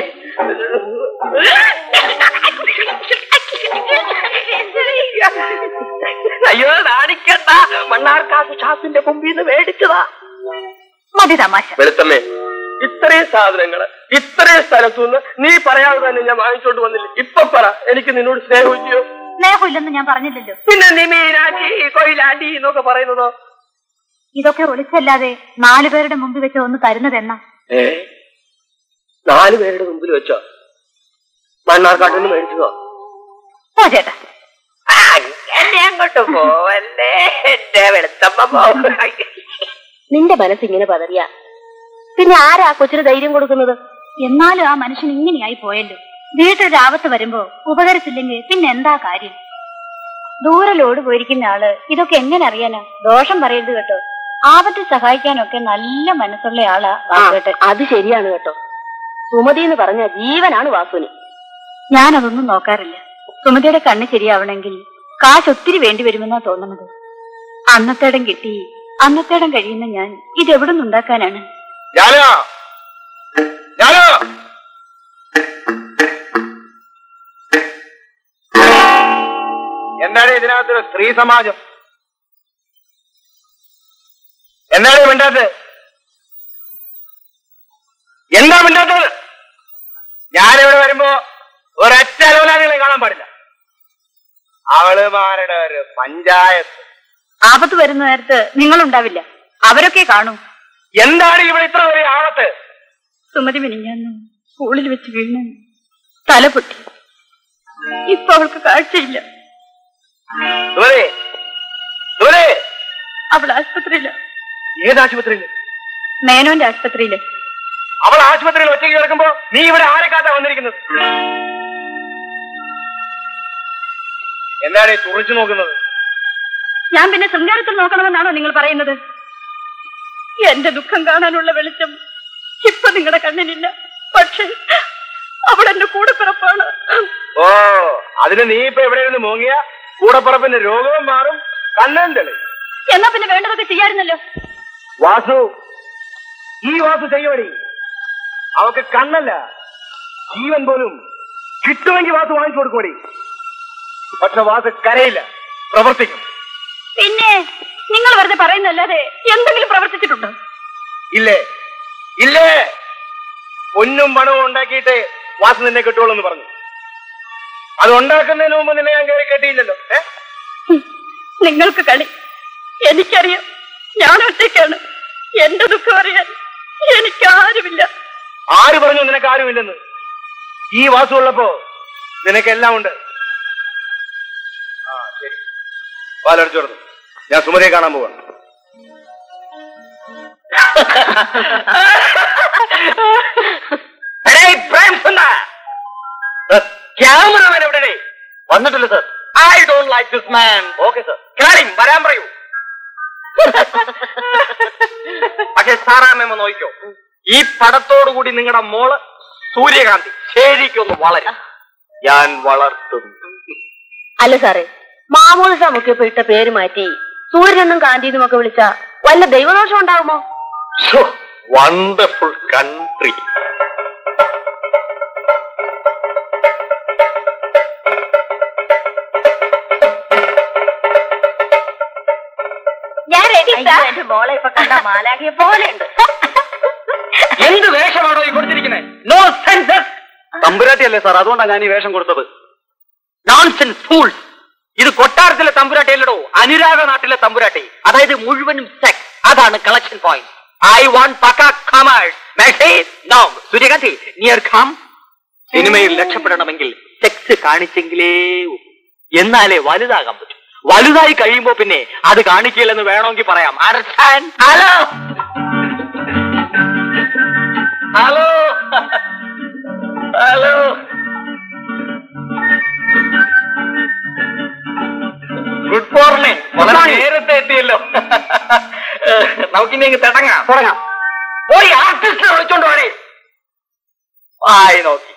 അയ്യോ നാണിക്കണ്ട മണ്ണാർക്കാട് ഷാപ്പിന്റെ മുമ്പിൽ നിന്ന് മേടിച്ചതാ മതി തമാശ വെളുത്തമ്മേ ഇത്രയും സാധനങ്ങള് ഇത്രയും സ്ഥലത്തുനിന്ന് നീ പറയാതെ തന്നെ ഞാൻ വാങ്ങിച്ചോണ്ട് വന്നില്ല ഇപ്പൊ പറ എനിക്ക് നിന്നോട് സ്നേഹിക്കോ സ്നേഹമില്ലെന്ന് ഞാൻ പറഞ്ഞില്ലല്ലോ പിന്നെ നീ മീനാക്കി കൊയിലാണ്ടി എന്നൊക്കെ പറയുന്നതോ ഇതൊക്കെ ഒളിച്ചല്ലാതെ നാലു പേരുടെ മുമ്പിൽ വെച്ച് ഒന്ന് തരുന്നത് എന്നാ ഏ നാല് പേരുടെ മുമ്പിൽ വെച്ചോ മണ്ണാർക്കാട്ടിൽ നിന്ന് മേടിച്ചതോ ഓ ചേട്ടാ അങ്ങനെ അങ്ങോട്ട് പോവല്ലേ എന്റെ വെളുത്തമ്മ പോവ നിന്റെ മനസ്സിങ്ങനെ പതറിയ പിന്നെ ആരാ കൊച്ചിന് ധൈര്യം കൊടുക്കുന്നത് എന്നാലും ആ മനുഷ്യൻ ഇങ്ങനെയായി പോയല്ലോ വീട്ടിലൊരു ആപത്ത് വരുമ്പോ ഉപകരിച്ചില്ലെങ്കിൽ പിന്നെ എന്താ കാര്യം ദൂരെ ലോഡ് പോയിരിക്കുന്ന ആള് ഇതൊക്കെ എങ്ങനെ അറിയാനാ ദോഷം പറയരുത് കേട്ടോ ആപത്തിൽ സഹായിക്കാനൊക്കെ നല്ല മനസ്സുള്ള ആളാ വാസുവേട്ടൻ അത് ശരിയാണ് കേട്ടോ സുമതി എന്ന് പറഞ്ഞ ജീവനാണ് വാസുവിന് ഞാനതൊന്നും നോക്കാറില്ല സുമതിയുടെ കണ്ണ് ശരിയാവണമെങ്കിൽ കാശ് ഒത്തിരി വേണ്ടി വരുമെന്നാ തോന്നുന്നത് അന്നത്തേടം കിട്ടി അന്നത്തേടം കഴിയുന്ന ഞാൻ ഇത് എവിടെ നിന്നുണ്ടാക്കാനാണ് ജാനു ജാനു എന്താണ് ഇതിനകത്തൊരു സ്ത്രീ സമാജം എന്താണ് മിണ്ടാത്തത് എന്താ മിണ്ടാത്തത് ഞാനിവിടെ വരുമ്പോ ഒരൊറ്റ അലോലാദികളെ കാണാൻ പാടില്ല അവളുമാരുടെ ഒരു പഞ്ചായത്ത് ആപത്ത് വരുന്ന നേരത്ത് നിങ്ങളുണ്ടാവില്ല അവരൊക്കെ കാണൂ എന്താണ് ഇവിടെ ഇത്ര വലിയ ആപത്ത് സുമതി മിനിഞ്ഞാന്ന് സ്കൂളിൽ വെച്ച് വീണ് തല പൊട്ടി ഇപ്പൊ അവൾക്ക് കാഴ്ചയില്ല സുമതി സുമതി അവൾ ആശുപത്രിയില്ല ഏത് ആശുപത്രിയിൽ മേനോന്റെ ആശുപത്രിയില് അവൾ ആശുപത്രിയിൽ ഒറ്റയ്ക്ക് കിടക്കുമ്പോ നീ ഇവിടെ ആരെ കാത്താ വന്നിരിക്കുന്നത് എന്താണ് ഈ തുറച്ചു നോക്കുന്നത് ഞാൻ പിന്നെ ശൃംഗാരത്തിൽ നോക്കണമെന്നാണോ നിങ്ങൾ പറയുന്നത് എന്റെ ദുഃഖം കാണാനുള്ള വെളിച്ചം ഇപ്പൊ നിങ്ങളുടെ കണ്ണിനില്ല പക്ഷേ അവൾ എന്റെ കൂടെ പിറപ്പാണ് ഓ അതിന് നീ ഇപ്പൊ എവിടെ ഇരുന്ന് മൂങ്ങിയ കൂടപ്പറപ്പിന്റെ രോഗവും മാറും കണ്ണൻ തെളി എന്നാ പിന്നെ വേണ്ടതൊക്കെ ചെയ്യാറുന്നല്ലോ വാസു ഈ വാസു ചെയ്യുവടി അവക്ക് കണ്ണല്ല ജീവൻ പോലും കിട്ടുമെങ്കിൽ വാസു വാങ്ങിച്ചു കൊടുക്കുമടി പക്ഷെ വാസു കരയില്ല പ്രവർത്തിക്കും പിന്നെ നിങ്ങൾ വെറുതെ പറയുന്നല്ലാതെ എന്തെങ്കിലും പ്രവർത്തിച്ചിട്ടുണ്ടോ ഇല്ലേ ഇല്ലേ പൊന്നും പണവും ഉണ്ടാക്കിയിട്ട് വാസു നിന്നെ കിട്ടുള്ളൂ എന്ന് പറഞ്ഞു അത് ഉണ്ടാക്കുന്നതിന് മുമ്പ് നിന്നെ ഞാൻ കയറി കെട്ടിയില്ലല്ലോ ഏ ഹും, നിങ്ങൾക്ക് കളി എനിക്കറിയാം ഞാൻ ഒറ്റയ്ക്കാണ് എന്റെ ദുഃഖം അറിയാൻ എനിക്കാരുമില്ല ആര് പറഞ്ഞു നിനക്ക് ആരുമില്ലെന്ന് ഈ വാസു ഉള്ളപ്പോ നിനക്കെല്ലാം ഉണ്ട് ആ ശരി പാലടിച്ചു കൊടുത്തു ഞാൻ സുമതിയെ കാണാൻ പോവാണ് ക്യാമറമാൻ എവിടെ വന്നിട്ടില്ല sir I don't like this man okay sir കാര്യം വരാൻ പറയൂ പക്ഷെ സാറാമ്മ നോക്കിക്കോ ഈ പടത്തോടു കൂടി നിങ്ങളുടെ മോള് സൂര്യകാന്തി ശരിക്കൊന്ന് വളരും ഞാൻ വളർത്തും അല്ല സാറേ മാമോദിസ മുക്കിയപ്പോ ഇട്ട പേര് മാറ്റി സൂര്യനെന്നും കാന്തിന്നും ഒക്കെ വിളിച്ച വല്ല ദൈവദോഷം ഉണ്ടാകുമോ വണ്ടർഫുൾ കൺട്രി ഞാൻ റെഡി എന്റെ മോളെ ഇപ്പൊ കണ്ട മാലാഖിയെ പോലെ ഉണ്ട് എന്ത് വേഷമാണോ ഈ കൊടുത്തിരിക്കുന്നത് നോ സെൻസസ് തമ്പുരാട്ടിയല്ലേ സാർ അതുകൊണ്ടാണ് ഞാൻ ഈ വേഷം കൊടുത്തത് നോൺസെൻസ് ഫൂൾസ് ഇത് കൊട്ടാരത്തിലെ തമ്പുരാട്ടിയല്ലടോ അനുരാഗ നാട്ടിലെ തമ്പുരാട്ടി അതായത് മുഴുവനും സെക്സ് അതാണ് collection point I want pukka commerce message no Suryakanthi near come സിനിമയിൽ രക്ഷപ്പെടണമെങ്കിൽ സെക്സ് കാണിച്ചെങ്കിലേ ഒക്കൂ. എന്നാലേ വലുതാകാൻ പറ്റും വലുതായി കഴിയുമ്പോ പിന്നെ അത് കാണിക്കില്ലെന്ന് വേണമെങ്കിൽ പറയാം hello hello hello good morning വളരെ നേരത്തെ എത്തിയല്ലോ നമുക്കിനി അങ്ങ് തുടങ്ങാം തുടങ്ങാം പോയി ആർട്ടിസ്റ്റിനെ വിളിച്ചോണ്ട് പോണേ ആയി നോക്കി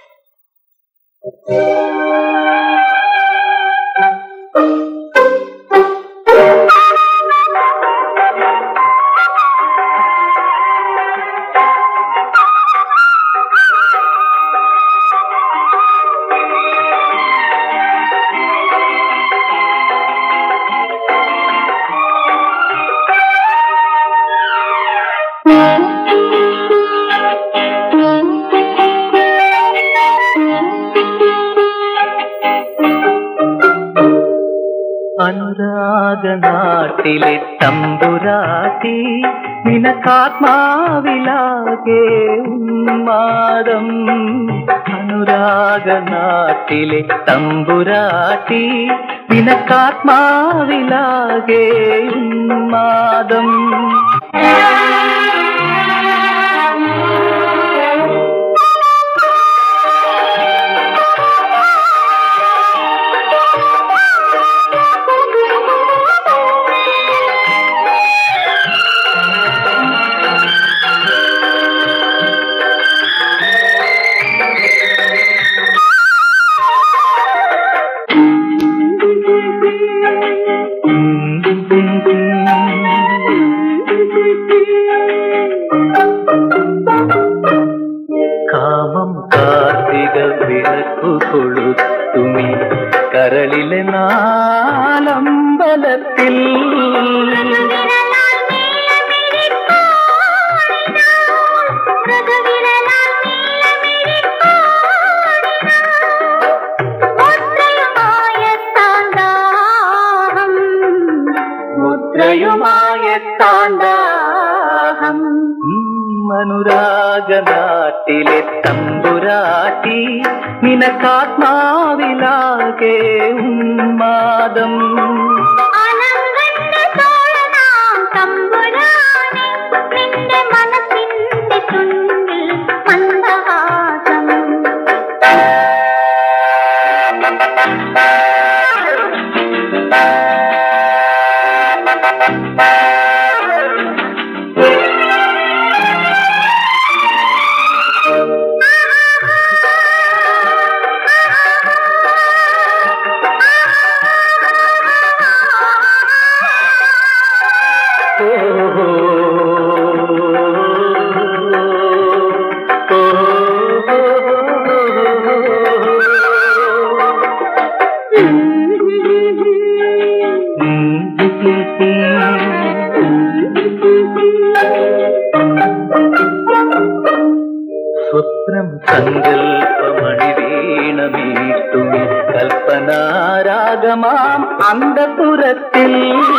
അനുരാഗനാട്ടിലെ തമ്പുരാട്ടി നിനക്കാത്മാവിലാകെ ഉന്മാദം അനുരാഗനാട്ടിലെ തമ്പുരാട്ടി നിനക്കാത്മാവിലാകെ ഉന്മാദം കരളിലെ നാലമ്പലത്തിൽ മുദ്രയുമായ താണ്ടാഹം അനുരാഗനാട്ടിലെ തമ്പുരാട്ടി നിനക്കാത്മാവിലാകെ ഉന്മാദം അനങ്കന്റെ തോഴനാം തമ്പുരാനെ നിന്റെ മനസ്സിന്റെ ചുണ്ടിൽ മന്ദഹാസം സ്വപ്നം സങ്കൽപ്പമണി വീണമീട്ടുമി കൽപ്പനാരാഗമാം അന്തപുരത്തിൽ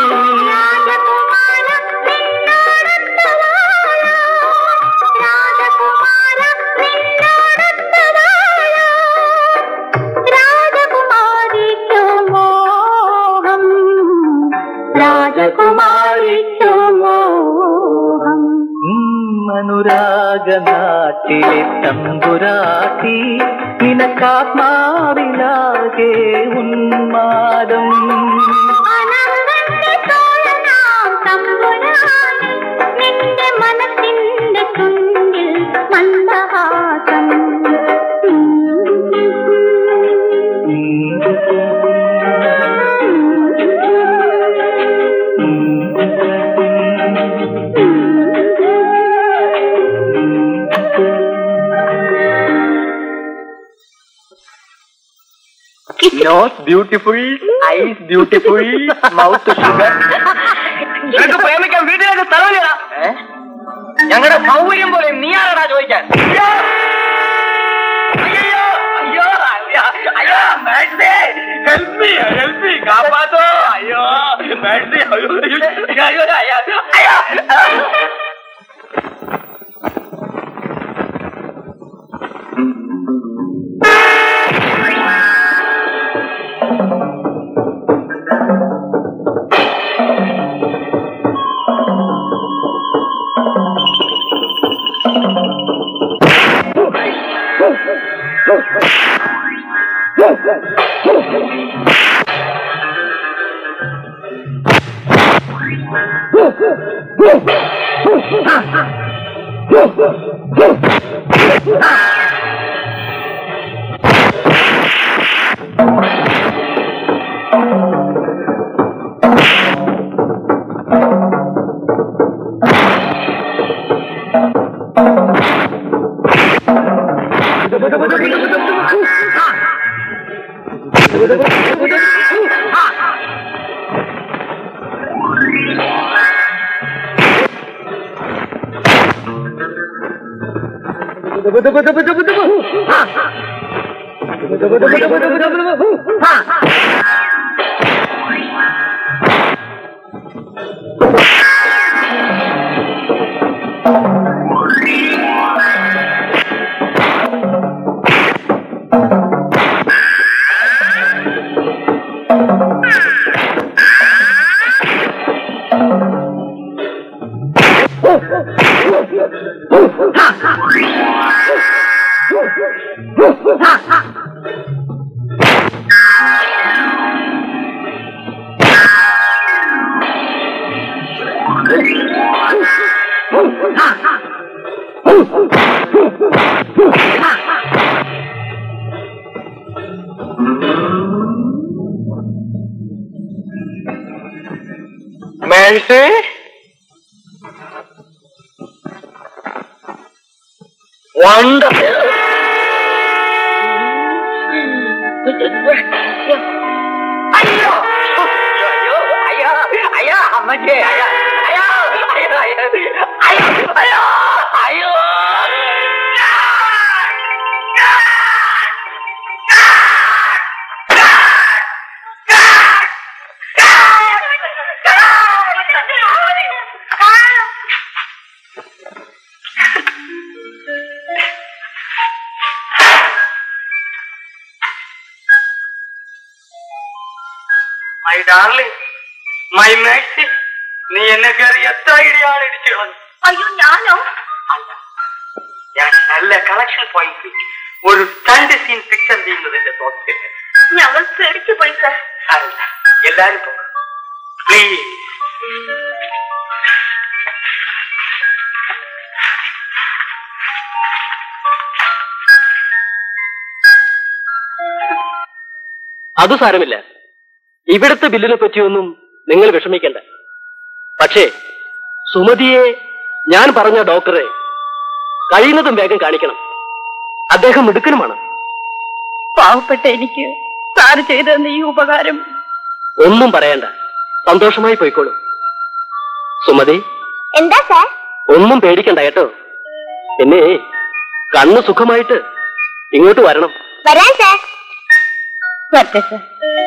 രാജകുമാരിക്കു മോഹം അനുരാഗനാട്ടിലെ തമ്പുരാട്ടി നിനക്കാത്മാവിലാകെ ഉന്മാദം അനന്തന്റെ തോഴനാം തമ്പുരാനെ നിന്റെ മനസ്സിന്റെ ചുണ്ടിൽ മന്ദഹാസം nose beautiful eyes beautiful mouth sugar നിനക്ക് പ്രേമിക്കാൻ വീട്ടിലേക്ക് സ്ഥലമില്ല ഞങ്ങളുടെ സൗകര്യം പോലെ നീയാണടാ ചോദിക്കാൻ അയ്യോ അയ്യോ അയ്യോ അയ്യോ mercy help me help me കാപ്പാത്തോ അയ്യോ മേഴ്സി അയ്യോ അയ്യോ അയ്യോ അയ്യോ അയ്യോ മേഴ്സി വണ്ടർഫുൾ അമ്മച്ചേ അയ്യോ അയ്യോ അയ്യോ അയ്യോ അയ്യോ അയ്യോ മൈ ഡാർലിംഗ് മൈ മേഴ്സി നീ എന്നെ കയറി എത്ര ഇടിയാണ് ഇടിച്ചു കളഞ്ഞു അയ്യോ ഞാനോ അല്ല ഞാൻ നല്ല കളക്ഷൻ പോയിന്റ് ഒരു സ്റ്റണ്ട് സീൻ പിക്ചർ ചെയ്യുന്നതിന്റെ തോട്ടിൽ ഞങ്ങൾ പേടിച്ചു പോയി സാർ സാരമില്ല എല്ലാരും പോകാം പ്ലീസ് അത് സാരമില്ല ഇവിടുത്തെ ബില്ലിനെ പറ്റിയൊന്നും നിങ്ങൾ വിഷമിക്കണ്ട പക്ഷേ സുമതിയെ ഞാൻ പറഞ്ഞ ഡോക്ടറെ കഴിയുന്നതും വേഗം കാണിക്കണം അദ്ദേഹം മിടുക്കനുമാണ് പാവപ്പെട്ട എനിക്ക് സാറ് ചെയ്തെന്ന ഈ ഉപകാരം ഒന്നും പറയണ്ട സന്തോഷമായി പോയിക്കോളൂ സുമതി എന്താ സാർ ഒന്നും പേടിക്കണ്ട കേട്ടോ പിന്നെ കണ്ണ് സുഖമായിട്ട് ഇങ്ങോട്ട് വരണം വരാൻ സാർ വരട്ടെ സാർ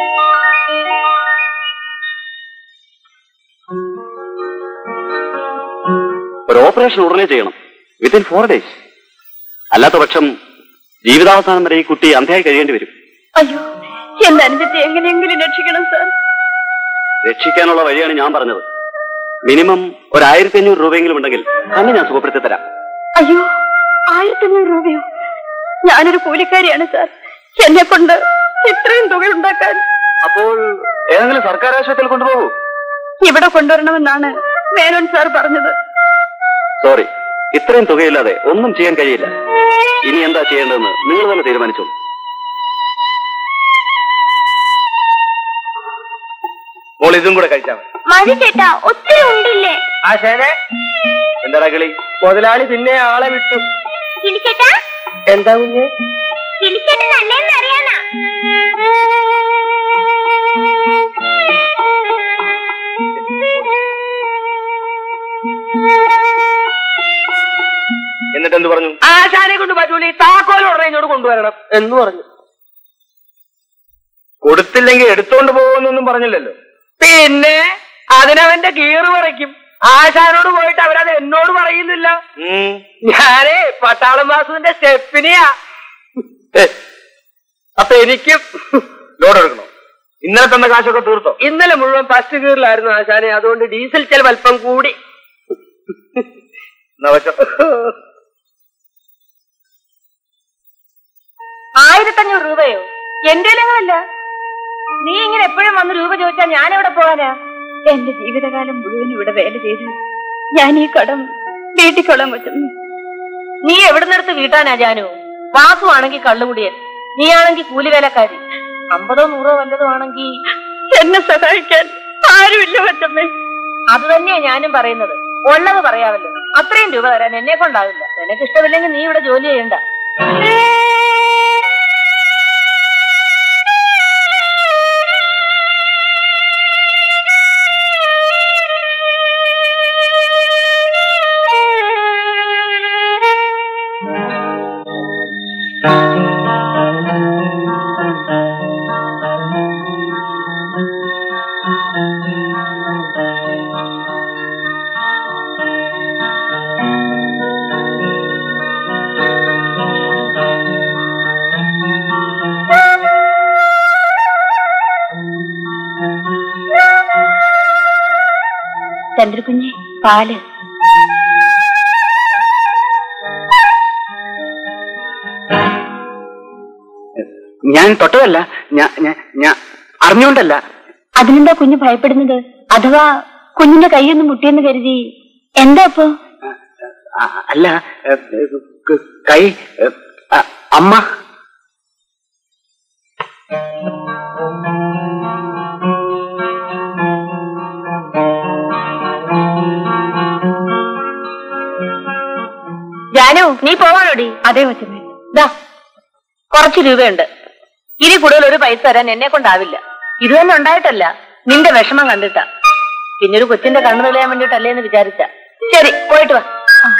ഒരു ഓപ്പറേഷൻ ഉടനെ ചെയ്യണം വിത്തിൻ ഫോർ ഡേയ്സ് അല്ലാത്ത പക്ഷം ജീവിതാവസാനം വരെ ഈ കുട്ടി അന്ധയായി കഴിയേണ്ടി വരും അയ്യോ എന്റെ അനുജത്തെ എങ്ങനെയെങ്കിലും രക്ഷിക്കണം സാർ രക്ഷിക്കാനുള്ള വഴിയാണ് ഞാൻ പറഞ്ഞത് മിനിമം ഒരു ആയിരത്തി അഞ്ഞൂറ് രൂപയെങ്കിലും ഉണ്ടെങ്കിൽ തന്നെ ഞാൻ സുഖപ്പെടുത്തി തരാം അയ്യോ ആയിരത്തഞ്ഞൂറ് രൂപയോ ഞാനൊരു കൂലിക്കാരിയാണ് സാർ എന്നെ കൊണ്ട് ഇത്രയും തുക ഉണ്ടാക്കാൻ അപ്പോൾ ഏതെങ്കിലും സർക്കാർ ആശുപത്രിയിൽ കൊണ്ടുപോകൂ ഇവിടെ കൊണ്ടുവരണമെന്നാണ് മേനോൻ സാർ പറഞ്ഞത് സോറി ഇത്രയും തുകയില്ലാതെ ഒന്നും ചെയ്യാൻ കഴിയില്ല ഇനി എന്താ ചെയ്യേണ്ടതെന്ന് നിങ്ങൾ തന്നെ തീരുമാനിച്ചോളൂ മോൾ ഇതും കൂടെ കഴിച്ചാൽ മതി മതി ചേട്ടാ ഒത്തിരി ഉണ്ടില്ലേ ആശാനെ എന്താടാ കിളി മുതലാളി പിന്നെ ആളെ വിട്ടു കിളിച്ചേട്ടാ എന്താ കുഞ്ഞ് കിളിച്ചേട്ടൻ നല്ലേന്ന് അറിയാനാ എന്നിട്ട് എന്ത് പറഞ്ഞു ആശാനെ കൊണ്ട് പറ്റൂല ഈ താക്കോൽ ഉടനെ ഇങ്ങോട്ട് കൊണ്ടുവരണം എന്ന് പറഞ്ഞു കൊടുത്തില്ലെങ്കിൽ എടുത്തോണ്ട് പോകുമെന്നൊന്നും പറഞ്ഞില്ലല്ലോ പിന്നെ അതിനവന്റെ ഗീറ് പറയ്ക്കും ആശാനോട് പോയിട്ട് അവരത് എന്നോട് പറയുന്നില്ല ഉം. ഞാനേ പട്ടാളം വാസുവിന്റെ സ്റ്റെപ്പിനെയാ ഏ, അപ്പൊ എനിക്കും ലോഡ് എടുക്കണോ ഇന്നലെ തന്ന കാശൊക്കെ തീർത്തോ ഇന്നലെ മുഴുവൻ ഫസ്റ്റ് ഗീറിലായിരുന്നു ആശാനെ അതുകൊണ്ട് ഡീസൽ ചെലവ് അല്പം കൂടി എന്നാ വെച്ചോ ആയിരത്തഞ്ഞൂറ് രൂപയോ എന്റെ അങ്ങനല്ല നീ ഇങ്ങനെ എപ്പോഴും വന്ന് രൂപ ചോദിച്ചാ ഞാൻ എവിടെ പോകാനാ എന്റെ ജീവിതകാലം മുഴുവൻ ഇവിടെ വേല ചെയ്ത് ഞാൻ ഈ കടം വീട്ടിക്കൊള്ളാൻ പറ്റുന്നു നീ എവിടുന്നെടുത്ത് വീട്ടാനാ ജാനു വാസു ആണെങ്കിൽ കള്ളുകുടിയൻ നീ ആണെങ്കിൽ കൂലിവേലക്കാരി അമ്പതോ നൂറോ വല്ലതോ ആണെങ്കിൽ എന്നെ സഹായിക്കാൻ ആരുമില്ല പറ്റമ്മേ അത് തന്നെയാ ഞാനും പറയുന്നത് ഉള്ളത് പറയാമല്ലോ അത്രയും രൂപ തരാൻ എന്നെ കൊണ്ടാവില്ല നിനക്ക് ഇഷ്ടമില്ലെങ്കിൽ നീ ഇവിടെ ജോലി ചെയ്യണ്ട ചന്ദ്രകുഞ്ഞ് പാല് ഞാൻ തൊട്ടതല്ല ഞാൻ ഞാൻ- ഞാൻ അറിഞ്ഞുകൊണ്ടല്ല അതിനെന്താ കുഞ്ഞ് ഭയപ്പെടുന്നത് അഥവാ കുഞ്ഞിന്റെ കൈയൊന്ന് മുട്ടിയെന്ന് കരുതി എന്താ ഇപ്പോ ആ, അല്ല ഏ, ക- കൈ ഏ, ആ, അമ്മ ജാനു നീ പോവാനോടി അതേ കൊച്ചമ്മേ ദാ കുറച്ച് രൂപയുണ്ട് ഇനി കൂടുതൽ ഒരു പൈസ തരാൻ എന്നെ കൊണ്ടാവില്ല ഇത് തന്നെ ഉണ്ടായിട്ടല്ല നിന്റെ വിഷമം കണ്ടിട്ടാ പിന്നെ ഒരു കൊച്ചിന്റെ കണ്ണു തെളിയാൻ വേണ്ടിട്ടല്ലേ എന്ന് വിചാരിച്ച ശരി പോയിട്ട് വാ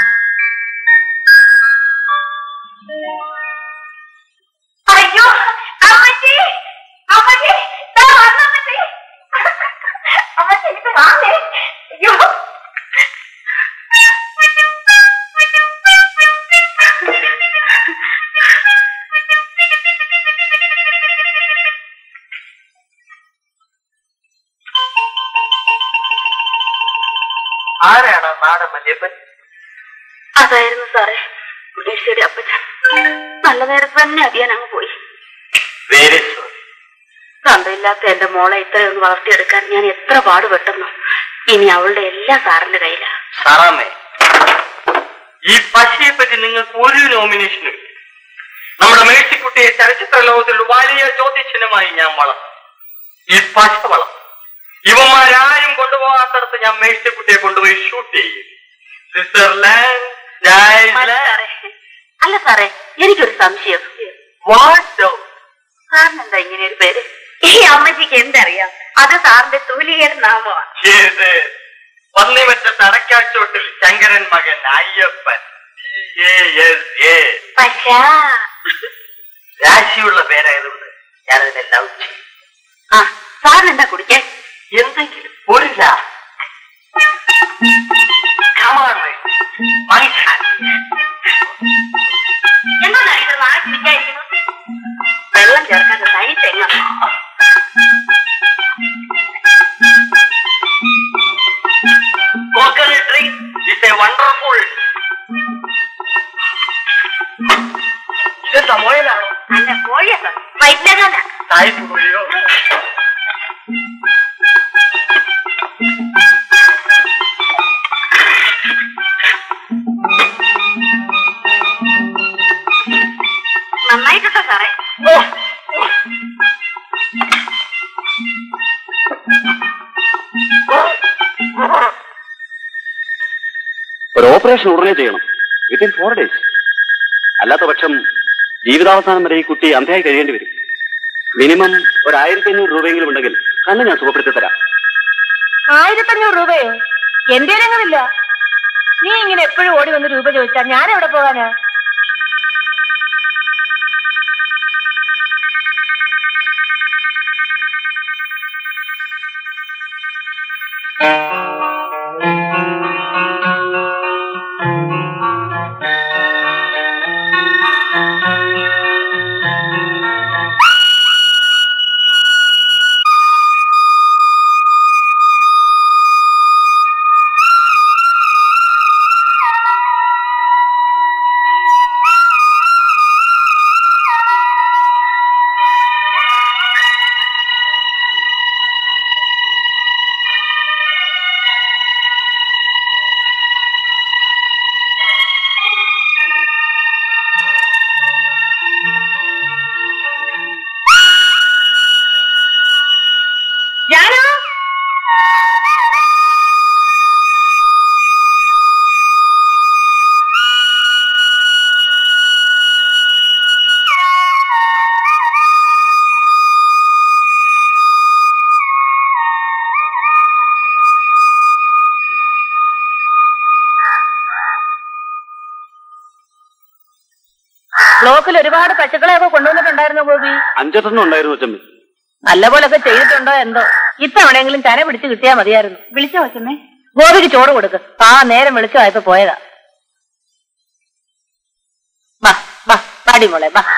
അയ്യോ അമ്മച്ചി അമ്മച്ചി ദാ വന്നു അമ്മച്ചി അമ്മച്ചി ഇത് വാങ്ങേ അയ്യോ ആരാണ് നാടൻ മല്യപ്പൻ അതായിരുന്നു സാറേ മുനീശ്വരി അപ്പച്ചൻ നല്ല നേരത്ത് തന്നെ അടിയാൻ അങ്ങ് പോയി വെരി സോറി തന്തയില്ലാത്ത എന്റെ മോളെ ഇത്രയൊന്ന് വളർത്തിയെടുക്കാൻ ഞാൻ എത്ര പാടുപെട്ടെന്നു ഇനി അവളുടെ എല്ലാ സാറിന്റെ കയ്യിലാ സാറാമ്മേ ഈ പശയെ പറ്റി നിങ്ങൾക്ക് ഒരു നോമിനേഷനും ഇല്ല നമ്മുടെ മേഴ്സിക്കുട്ടിയെ ചലച്ചിത്ര ലോകത്തിൽ വലിയ ചോദ്യചിഹ്നമായി ഞാൻ വളർന്നു ഈ പശ വളർന്നു ഇവന്മാരാരും കൊണ്ടുപോകാത്തടത്ത് ഞാൻ മേഴ്സിക്കുട്ടിയെ കൊണ്ടുപോയി ഷൂട്ട് ചെയ്യും സ്വിറ്റ്സർലാൻഡ് മതി സാറേ അല്ല സാറേ എനിക്കൊരു സംശയം വാട്ട് സാറിന് എന്താ ഇങ്ങനെ ഒരു പേര് ഈ അമ്മച്ചിക്ക് എന്തറിയാം അത് സാറിന്റെ തൂലികയുടെ നാമമാണ് ഏത് പന്നിമറ്റ തടക്കാച്ചോട്ടിൽ ശങ്കരൻ മകൻ അയ്യപ്പൻ T.A.S.A. പക്ഷാ രാശിയുള്ള പേരായതുകൊണ്ട് ഞാനതിനെ ലവ് ചെയ്യും ആ സാറിന് എന്താ കുടിക്കാൻ എന്തെങ്കിലും ഒരു ലാ Come on, lady. My hand. എന്താണ് ഇത് നാളെ കുടിക്കാതിരിക്കുന്നത് വെള്ളം ചേർക്കാത്ത സൈസ് എങ്ങനെ Coconut drink is a wonderful. ഇതെന്താ മോയലാണോ അല്ല കോഴിയാ വൈദ്യകാല സായിപ്പ് കോഴിയോ നന്നായിട്ടുണ്ടോ സാറേ ഒരു ഓപ്പറേഷൻ ഉടനെ ചെയ്യണം വിത്തിൻ ഫോർ ഡേയ്സ് അല്ലാത്ത പക്ഷം ജീവിതാവസാനം വരെ ഈ കുട്ടി അന്ധയായി കഴിയേണ്ടി വരും മിനിമം ഒരു ആയിരത്തി അഞ്ഞൂറ് രൂപയെങ്കിലും ഉണ്ടെങ്കിൽ തന്നെ ഞാൻ സുഖപ്പെടുത്തി തരാം ആയിരത്തഞ്ഞൂറ് രൂപയോ എന്റെ അങ്ങനില്ല നീ ഇങ്ങനെ എപ്പോഴും ഓടി വന്ന് രൂപ ചോദിച്ചാ ഞാൻ എവിടെ പോകാനാ ഞാനോ ബ്ലോക്കിൽ ഒരുപാട് പശുക്കളെയൊക്കെ കൊണ്ടുവന്നിട്ടുണ്ടായിരുന്നു ഗോപി അഞ്ചെട്ടെണ്ണം ഉണ്ടായിരുന്നു അച്ഛമ്മ നല്ല പോലൊക്കെ ചെയ്തിട്ടുണ്ടോ എന്തോ ഇത്തവണയെങ്കിലും ചന പിടിച്ച് കിട്ടിയാ മതിയായിരുന്നു വിളിച്ചോ അച്ഛമ്മേ ഗോപിക്ക് ചോറ് കൊടുക്ക് ആ നേരം വിളിച്ചു പോയതാ ബാ ബാ പാടി മോളെ ബാ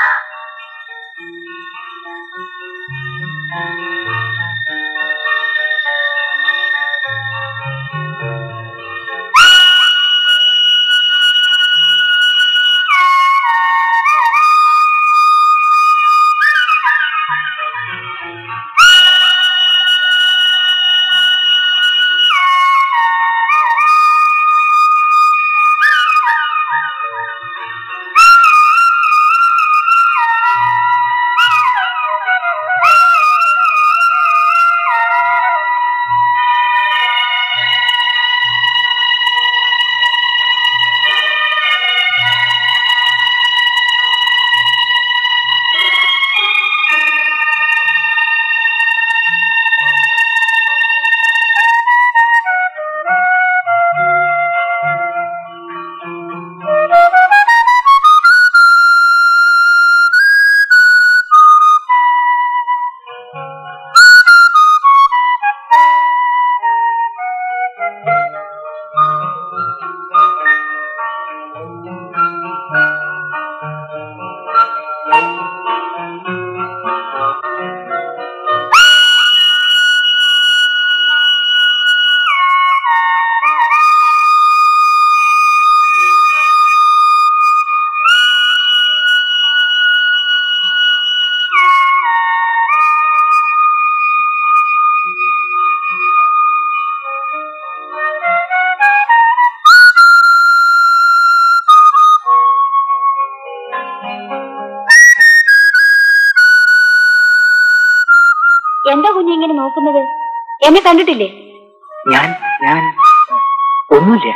എന്താ കുഞ്ഞ് ഇങ്ങനെ നോക്കുന്നത് എന്നെ കണ്ടിട്ടില്ലേ ഞാൻ ഞാൻ ഒന്നുമില്ല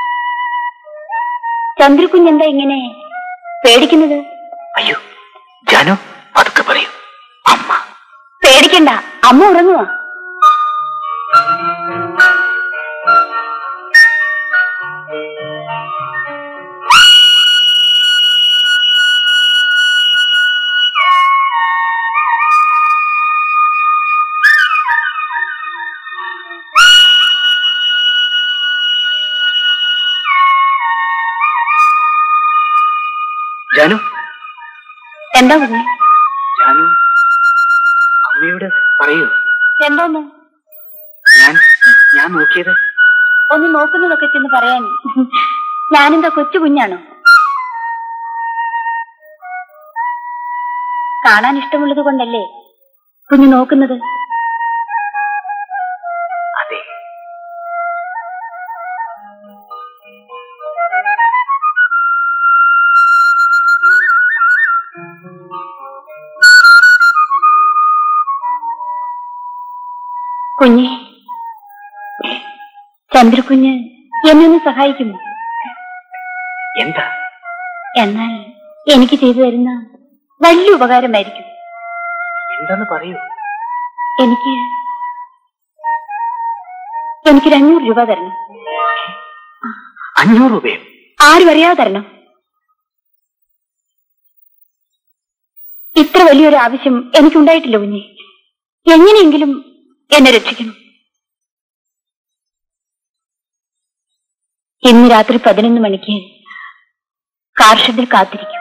ചന്ദ്രകുഞ്ഞ് എന്താ ഇങ്ങനെ പേടിക്കുന്നത് അയ്യോ ജാനു അതൊക്കെ പറയൂ അമ്മ പേടിക്കണ്ട അമ്മ ഉറങ്ങുവാ ജാനു എന്താ കുഞ്ഞ് ജാനു അമ്മയോട് പറയൂ എന്തോന്ന് ഞാൻ ഞാൻ നോക്കിയത് ഒന്ന് നോക്കുന്നതൊക്കെ ചെന്ന് പറയാൻ ഞാനെന്താ കൊച്ചു കുഞ്ഞാണോ കാണാൻ ഇഷ്ടമുള്ളത് കൊണ്ടല്ലേ കുഞ്ഞ് നോക്കുന്നത് അതെ കുഞ്ഞെ ചന്ദ്രകുഞ്ഞ് എന്നെ ഒന്ന് സഹായിക്കുമോ എന്താ എന്നാൽ എനിക്ക് ചെയ്തു തരുന്ന വലിയ ഉപകാരമായിരിക്കും എന്താന്ന് പറയൂ എനിക്ക് എനിക്കൊരു അഞ്ഞൂറ് രൂപ തരണം അഞ്ഞൂറ് രൂപയോ ആരും അറിയാതെ തരണം ഇത്ര വലിയൊരു ആവശ്യം എനിക്കുണ്ടായിട്ടില്ല കുഞ്ഞെ എങ്ങനെയെങ്കിലും എന്നെ രക്ഷിക്കണം ഇന്ന് രാത്രി പതിനൊന്ന് മണിക്ക് കാർ ഷെഡിൽ കാത്തിരിക്കും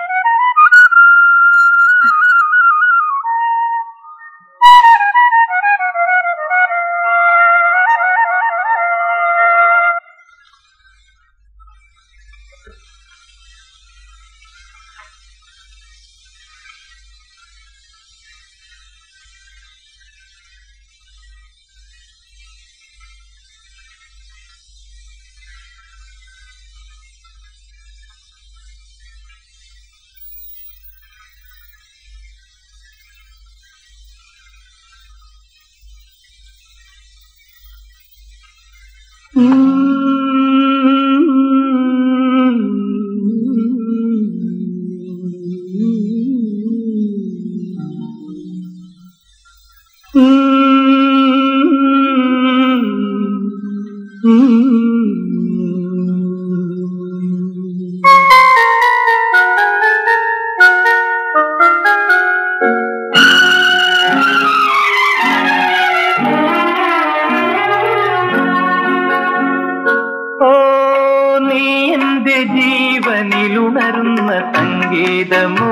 ഓ നീ എന്റെ ജീവനിലുണരുന്ന സംഗീതമോ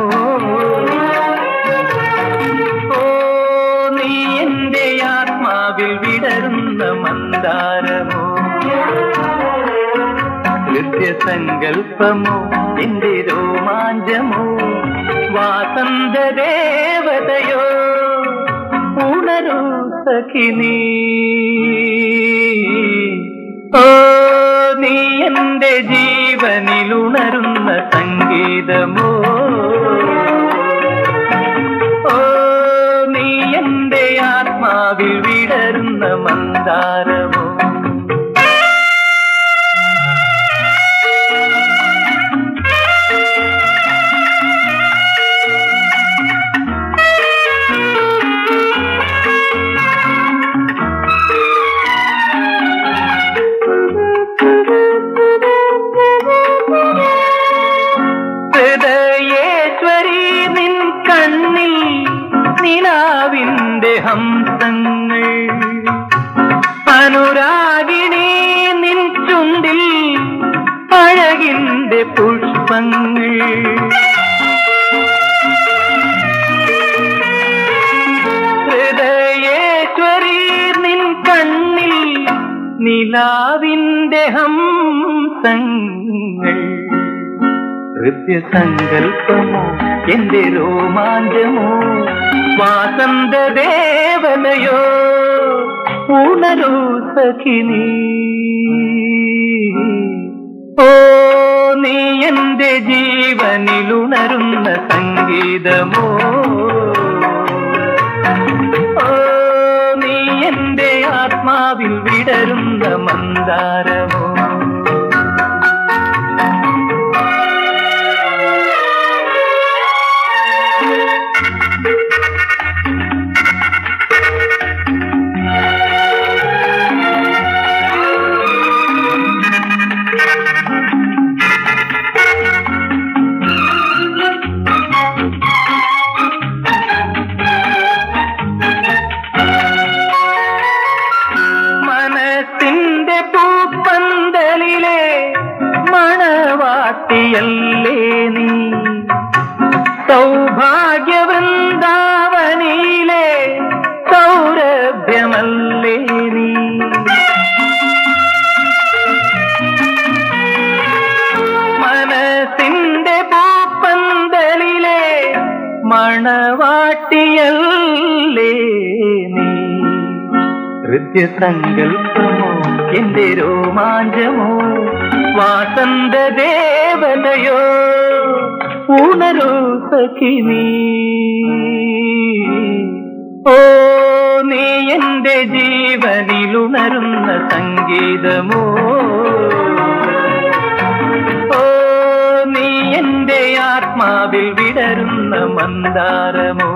ഓ നീ എന്റെ ആത്മാവിൽ വിടരുന്ന മന്ദാരമോ ഹൃദയസങ്കൽപ്പമോ എന്റെ രോമാഞ്ചമോ വാസന്ത ദേവതയോ ഉണരൂ സഖിനീ ഓ നീ എന്റെ ജീവനിലുണരുന്ന സംഗീതമോ ഓ നീ എന്റെ ആത്മാവിൽ വിടരുന്ന മന്ദാരമോ ഹൃദയേശ്വരി നിൻ കണ്ണിൽ നിലാവിന്റെ ഹംസങ്ങൾ അനുരാഗിണി നിൻ ചുണ്ടിൽ അഴകിന്റെ പുഷ്പങ്ങൾ ഹൃദയേശ്വരി നിൻ കണ്ണിൽ നിലാവിന്റെ ഹംസങ്ങൾ ഹൃദ്യസങ്കൽപ്പമോ എന്റെ രോമാഞ്ചമോ വാസന്ത ദേവതയോ ഉണരൂ സഖിനി ഓ നീ എന്റെ ജീവനിലുണരുന്ന സംഗീതമോ ഓ ആത്മാവിൽ വിടരുന്ന മന്ദാരമോ മനസ്സിന്റെ പൂപ്പന്തലിലെ മണവാട്ടിയല്ലേ നീ സൗഭാഗ്യ വൃന്ദാവനിയിലെ സൗരഭ്യമല്ലേ നീ മനസ്സിന്റെ പൂപ്പന്തലിലെ മണവാട്ടിയല്ലേ നീ ഹൃദ്യസങ്കൽപ്പമോ എന്റെ രോമാഞ്ചമോ വാസന്ത ദേവതയോ ഉണരൂ സഖി നീ ഓ നീ എന്റെ ജീവനിലുണരുന്ന സംഗീതമോ ഓ നീ എന്റെ ആത്മാവിൽ വിടരുന്ന മന്ദാരമോ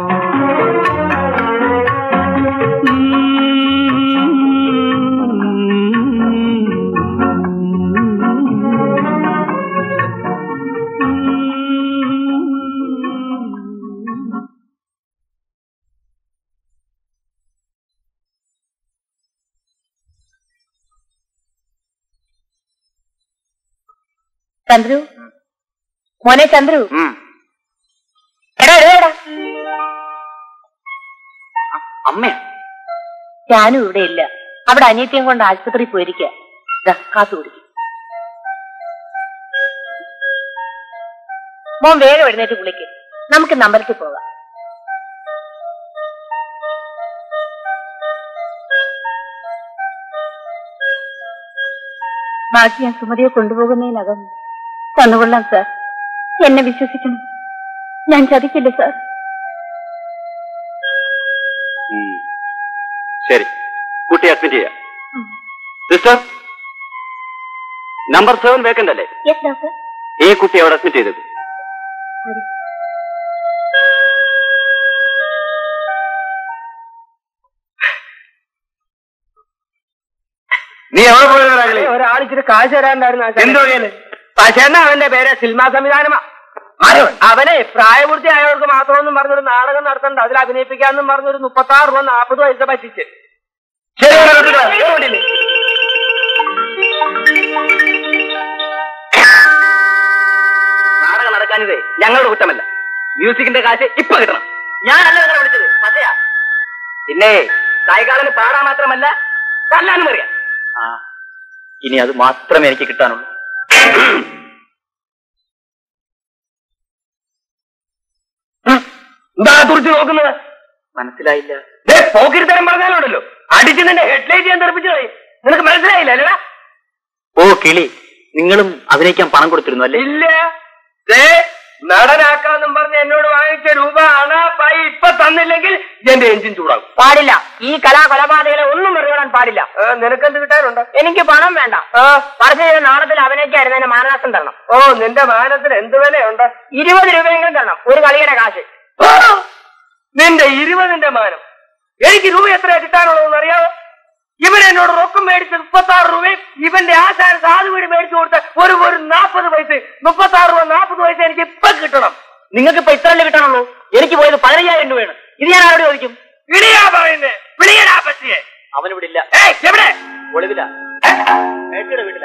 ചന്ദ്രു മോനെ ചന്ദ്രു എടാ എടാ, എടാ അമ്മ ഞാനും ഇവിടെ ഇല്ല അവിടെ അനിയത്തിയും കൊണ്ട് ആശുപത്രിയിൽ പോയിരിക്കുക കാത്തു കുടിക്കും മോൻ വേഗം എഴുന്നേറ്റ് കുളിക്ക് നമുക്ക് ഇന്ന് അമ്പലത്തിൽ പോകാം ബാക്കി ഞാൻ സുമതിയെ കൊണ്ടുപോകുന്നതിനകം തന്നുകൊള്ളാം സാർ എന്നെ വിശ്വസിക്കണം ഞാൻ ചതിക്കില്ല സാർ ഉം. ശരി കുട്ടി അഡ്മിറ്റ് ചെയ്യാം സിസ്റ്റർ നമ്പർ സെവൻ വേക്കന്റ് അല്ലേ യെസ് ഡോക്ടർ ഈ കുട്ടി അവിടെ അഡ്മിറ്റ് ചെയ്തത് നീ എവിടെ പോയതാ ഒരാളിച്ചിട്ട് കാശ് തരാണ്ടായിരുന്നു എന്തോ ചെയ്യല് പക്ഷേ എന്നാ അവന്റെ പേര് സിനിമാ സംവിധാനമാ അവനെ പ്രായപൂർത്തിയായവർക്ക് മാത്രമൊന്നും പറഞ്ഞൊരു നാടകം നടത്തണ്ട അതിൽ അഭിനയിപ്പിക്കാന്നും പറഞ്ഞൊരു മുപ്പത്തി ആറ് രൂപ നാൽപ്പത് പൈസ പറ്റിച്ച് ശരി ഇവിടെ വിട്ടിട്ടോ. ഇവിടെ വിട്ടില്ലേ? നാടകം നടക്കാനിതേ ഞങ്ങളുടെ കുറ്റമല്ല മ്യൂസിക്കിന്റെ കാശ് ഇപ്പൊ കിട്ടണം ഞാനല്ല നിങ്ങളെ വിളിച്ചത് പച്ചയാ പിന്നെ കായികാലന് പാടാൻ മാത്രമല്ല തല്ലാനും അറിയാം ഇനി അത് മാത്രമേ എനിക്ക് കിട്ടാനുള്ളൂ എന്താ തുറിച്ച് നോക്കുന്നത് മനസ്സിലായില്ല ദേ, പോക്കിരിത്തരം പറഞ്ഞാലുണ്ടല്ലോ അടിച്ച് നിന്റെ ഹെഡ്ലൈറ്റ് ഞാൻ തെറിപ്പിച്ചു കളയും നിനക്ക് മനസ്സിലായില്ല അല്ലടാ ഓ കിളി നിങ്ങളും അഭിനയിക്കാൻ പണം കൊടുത്തിരുന്നു അല്ലേ ഇല്ല ദേ നടനാക്കാന്നും പറഞ്ഞ് എന്നോട് വാങ്ങിച്ച രൂപ അണ പൈ ഇപ്പൊ തന്നില്ലെങ്കിൽ എന്റെ എഞ്ചിൻ ചൂടാകും പാടില്ല ഈ കലാ കൊലപാതകളെ ഒന്നും വെറുതെ പാടില്ല ആ, നിനക്കെന്ത് കിട്ടാനുണ്ട് എനിക്ക് പണം വേണ്ട ആ പറഞ്ഞു ചെയ്ത നാടകത്തിൽ അഭിനയിക്കായിരുന്നു എന്നെ മാനനാശം തരണം ഓ നിന്റെ മാനത്തിന് എന്ത് വിലയുണ്ട് ഇരുപത് രൂപയെങ്കിലും തരണം ഒരു കളിയുടെ കാശ് ആ, നിന്റെ ഇരുപതിന്റെ മാനം എനിക്ക് രൂപ എത്ര കിട്ടാനുള്ളതെന്ന് അറിയാമോ ഇവൻ എന്നോട് റൊക്കം മേടിച്ച് മുപ്പത്തി ആറ് രൂപയും ഇവന്റെ ആശാന സാധു വീട് മേടിച്ചു കൊടുത്ത ഒരു ഒരു നാൽപ്പത് പൈസ മുപ്പത്തി ആറ് രൂപ നാൽപ്പത് പൈസ എനിക്ക് ഇപ്പൊ കിട്ടണം നിങ്ങൾക്ക് ഇപ്പൊ ഇത്രല്ലേ കിട്ടാനുള്ളൂ എനിക്ക് പോയത് പതിനയ്യായിരം രൂപയാണ് ഇത് ഞാൻ ആരോട് ചോദിക്കും വിളിയാ പറയുന്നേ വിളിയടാ പറ്റിയെ അവനിവിടെ ഇല്ല ഏയ് എവിടെ ഒളിവില മേഴ്സിയുടെ വീട്ടില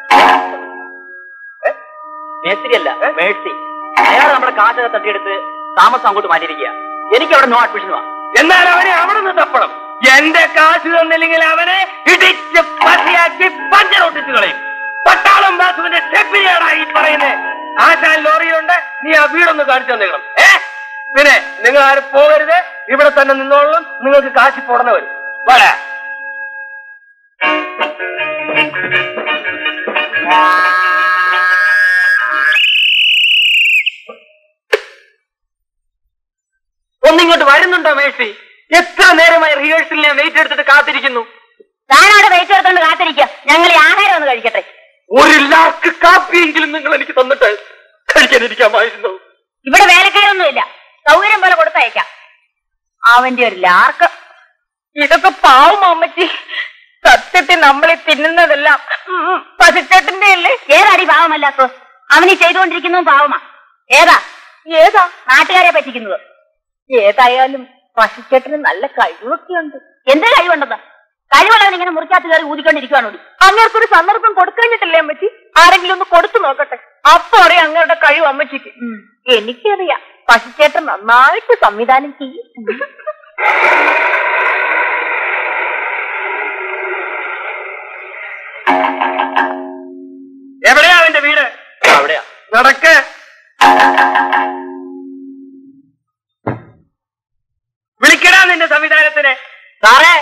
മേസ്തിരിയല്ല മേഴ്സി അയാൾ നമ്മുടെ കാശൊക്കെ തട്ടിയെടുത്ത് താമസം അങ്ങോട്ട് മാറ്റിയിരിക്കുക എനിക്ക് അവിടെ നോ അഡ്മിഷൻ വാ എന്നാൽ അവനെ അവിടെ നിന്ന് തപ്പണം എന്റെ കാശ് തന്നില്ലെങ്കിൽ അവനെ ഇടിച്ച് പട്ടിയാക്കി പഞ്ചറൊട്ടിച്ച് കളയും പട്ടാളം ബാസുവിന്റെ സ്റ്റെപ്പിനെയാണ് ഈ പറയുന്നത് ആശാൻ ലോറിയിലുണ്ട് നീ ആ വീടൊന്ന് കാണിച്ചു തന്നേക്കണം ഏ പിന്നെ നിങ്ങൾ ആരും പോകരുത് ഇവിടെ തന്നെ നിന്നോളണം നിങ്ങൾക്ക് കാശി പോടണ വരും വരാ ഒന്നിങ്ങോട്ട് വരുന്നുണ്ടോ മേഴ്സി എത്ര നേരമായി റിഹേഴ്സലിൽ ഞാൻ വെയിറ്റ് എടുത്തിട്ട് കാത്തിരിക്കുന്നു താനവിടെ വെയിറ്റ് എടുത്തോണ്ട് കാത്തിരിക്കുക ഞങ്ങൾ ഈ ആഹാരം ഒന്ന് കഴിക്കട്ടെ ഒരു ലാക്ക് കാപ്പിയെങ്കിലും നിങ്ങൾ എനിക്ക് തന്നിട്ട് കഴിക്കാനിരിക്കാമായിരുന്നു ഇവിടെ വേലക്കാരൊന്നുമില്ല സൗകര്യം പോലെ കൊടുത്തയക്കാം അവന്റെ ഒരു ലാർക്ക് ഇതൊക്കെ പാവം അമ്മച്ചി സത്യത്തിൽ നമ്മൾ ഈ തിന്നുന്നതെല്ലാം പശുച്ചേട്ടന്റെ അല്ലേ ഏതാടി പാവമല്ലാത്തോ അവനീ ചെയ്തുകൊണ്ടിരിക്കുന്നതും പാവമാ ഏതാ ഏതാ നാട്ടുകാരെ പറ്റിക്കുന്നത് ഏതായാലും പശുച്ചേട്ടന് നല്ല കഴിവൊക്കെ ഉണ്ട് എന്ത് കഴിവുണ്ടെന്ന് കഴിവുള്ളവൻ ഇങ്ങനെ മുറിക്കാത്ത കയറി ഊതിക്കൊണ്ടിരിക്കുവാണോടി അങ്ങേർക്കൊരു സന്ദർഭം കൊടുക്കഴിഞ്ഞിട്ടില്ലേ അമ്മച്ചി ആരെങ്കിലും ഒന്ന് കൊടുത്തു നോക്കട്ടെ അപ്പൊ അറിയാം അങ്ങയുടെ കഴിവ് അമ്മച്ചിക്ക് എനിക്കറിയാം പശുച്ചേട്ടൻ നന്നായിട്ട് സംവിധാനം ചെയ്യും എവിടെയാ അവന്റെ വീട് അവിടെയാ നടക്ക് വിളിക്കടാ നിന്റെ സംവിധാനത്തിന് സാറേ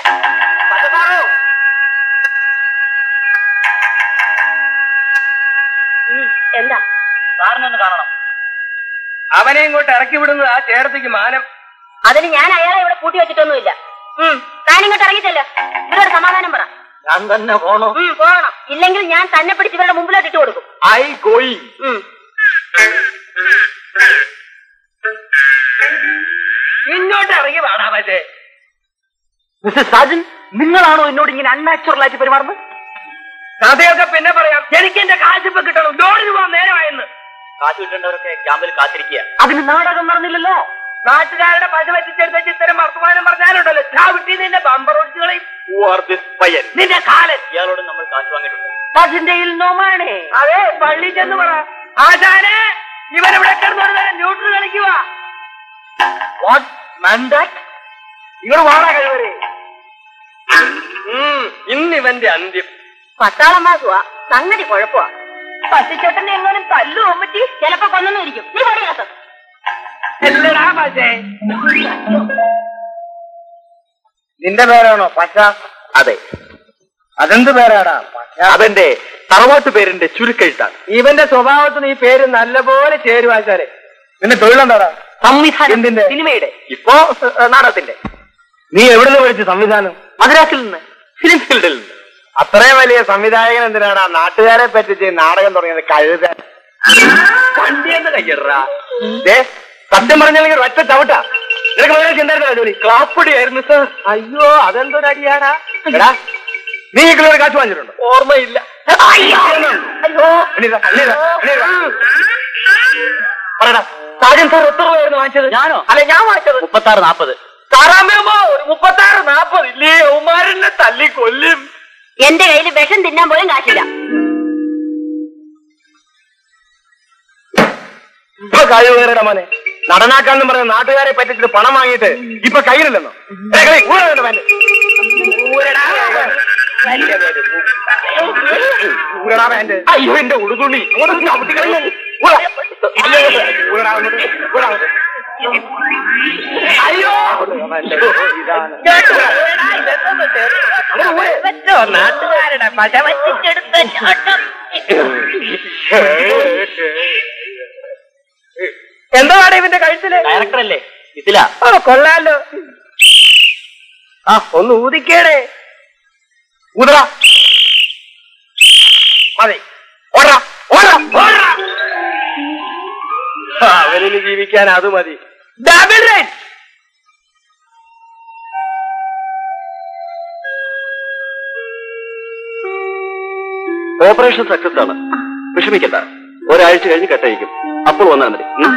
എന്താ സാറിനൊന്ന് കാണണം അവനെ ഇങ്ങോട്ട് ഇറക്കി വിടുന്നത് ആ ചേർത്തേക്ക് മാനം അതിന് ഞാൻ അയാളെ ഇവിടെ കൂട്ടി വെച്ചിട്ടൊന്നുമില്ല ഉം, താൻ ഇങ്ങോട്ട് ഇറങ്ങിച്ചല്ലോ ഇവരോട് സമാധാനം പറ ഞാൻ തന്നെ പോണോ ഉം, പോകണം ഇല്ലെങ്കിൽ ഞാൻ തന്നെ പിടിച്ച് ഇവരുടെ മുമ്പിലോട്ട് ഇട്ട് കൊടുക്കും ഐ ഗോയി ഉം. ഇങ്ങോട്ട് ഇറങ്ങി വേണാ പക്ഷേ മിസ്റ്റർ സാജൻ നിങ്ങളാണോ എന്നോട് ഇങ്ങനെ അൺനാച്ചുറൽ ആയിട്ട് പെരുമാറുന്നത് കഥയൊക്കെ പിന്നെ പറയാം എനിക്ക് എന്റെ കാശിപ്പ് കിട്ടണം ലോഡിന് പോകാൻ നേരമായെന്ന് കാശ് കിട്ടേണ്ടവരൊക്കെ ക്യാമ്പിൽ കാത്തിരിക്കുക അതിന് നാടകം നടന്നില്ലല്ലോ നാട്ടുകാരുടെ പശ വെച്ചിട്ടെടുത്ത് ഇത്തരം വർത്തമാനം പറഞ്ഞാലുണ്ടല്ലോ ചാവിട്ടി നിന്റെ ബമ്പർ ഒടിച്ചു കളയും പയ്യൻ നിന്റെ കാലൻ ഇയാളോട് നമ്മൾ കാശ് വാങ്ങിയിട്ടുണ്ട് ബസിന്റെ നോമാണേ അതെ പള്ളി ചെന്ന് പറ ആശാനെ ഇവരിവിടെ കിടന്നൊരു നേരം ന്യൂട്രൽ കളിക്കുക വാട്ട് മാൻഡാറ്റ് ഇങ്ങോട്ട് വാടാ കഴിവരെ ഇന്ന് ഇവന്റെ അന്ത്യം പട്ടാളം മാസുവാ സംഗതി കുഴപ്പമാ പശുച്ചേട്ടന്റെ എങ്ങാനും തല്ലു അമ്മച്ചി ചിലപ്പോ കൊന്നു ഇരിക്കും നീ പണിയാത്ത എല്ലടാ പക്ഷേ നിന്റെ പേരാണോ പച്ച അതെ അതെന്ത് പേരാടാ പച്ച അതെന്റെ തറവാട്ട് പേരിന്റെ ചുരുക്കെഴുത്താണ് ഇവന്റെ സ്വഭാവത്തിന് ഈ പേര് നല്ലപോലെ ചേരുവാച്ചാലേ നിന്റെ തൊഴിലെന്താടാ സംവിധാനം എന്തിന്റെ? സിനിമയുടെ ഇപ്പോ ഏഹ്, നാടകത്തിന്റെ നീ എവിടുന്ന് പഠിച്ചു സംവിധാനം മദ്രാസിൽ നിന്ന് ഫിലിം ഫീൽഡിൽ നിന്ന് അത്രയും വലിയ സംവിധായകൻ എന്തിനാടാ നാട്ടുകാരെ പറ്റിച്ച് നാടകം തുടങ്ങിയത് കഴുത വണ്ടിയെന്ന് കയ്യറാ ദേ, സത്യം പറഞ്ഞില്ലെങ്കിൽ ഒറ്റ ചവിട്ടാ നിനക്ക് വളരെ ചിന്തായിരുന്നല്ലോ ജോലി ക്ലാപ്പടിയായിരുന്നു സാർ അയ്യോ അതെന്തൊരു അടിയാടാ എടാ നീ ഈ കിലോ കാശ് വാങ്ങിച്ചിട്ടുണ്ടോ ഓർമ്മയില്ല എണീറ്റാ, എണീറ്റാ, എണീറ്റാ. പറയടാ സാജൻ സാർ എത്ര രൂപയായിരുന്നു വാങ്ങിച്ചത് ഞാനോ അല്ല ഞാൻ വാങ്ങിച്ചത് മുപ്പത്തി ആറ് നാപ്പത് സാറാമ്മ ഒരു മുപ്പത്താറ് നാപ്പത് ഇല്ലേ ഉമാരനെ തല്ലി കൊല്ലും എന്റെ കയ്യിൽ വിഷം തിന്നാൻ പോലും കാശില്ല ഇപ്പൊ കഴിവ് കയറിടാ മോനെ നടനാക്കാന്നും പറഞ്ഞ നാട്ടുകാരെ പറ്റിച്ചിട്ട് പണം വാങ്ങിയിട്ട് ഇപ്പൊ കയ്യിലില്ലെന്നോ ഏ, കളി, ഊരാ നിന്റെ പാന്റ്. ഊരടാ. ഊരടാ പാന്റ്. അയ്യോ എന്റെ ഉടുതുണി അങ്ങോട്ട് ചവിട്ടി കളഞ്ഞു. ഊരാ. ഊരടാ അങ്ങോട്ട്. ഊരാ അങ്ങോട്ട്. അയ്യോ ഇതാണ്. നാട്ടുകാരുടെ പശ വച്ചിട്ടെടുത്ത എന്താണ് ഇവന്റെ കഴുത്തില് ഡയറക്ടർ അല്ലേ ഇതില ഓ കൊള്ളാലോ ആ ഒന്ന് ഊതിക്കേടേ ഊതടാ. മതി. ഓടടാ, ഓടടാ, ഓടടാ. ആ, അവനിന് ജീവിക്കാൻ അത് മതി ഡബിൾ റേറ്റ് ഓപ്പറേഷൻ സക്സസ് ആണ് വിഷമിക്കണ്ട ഒരാഴ്ച കഴിഞ്ഞ് കെട്ടയക്കും അപ്പോൾ വന്നാൽ മതി ഉം?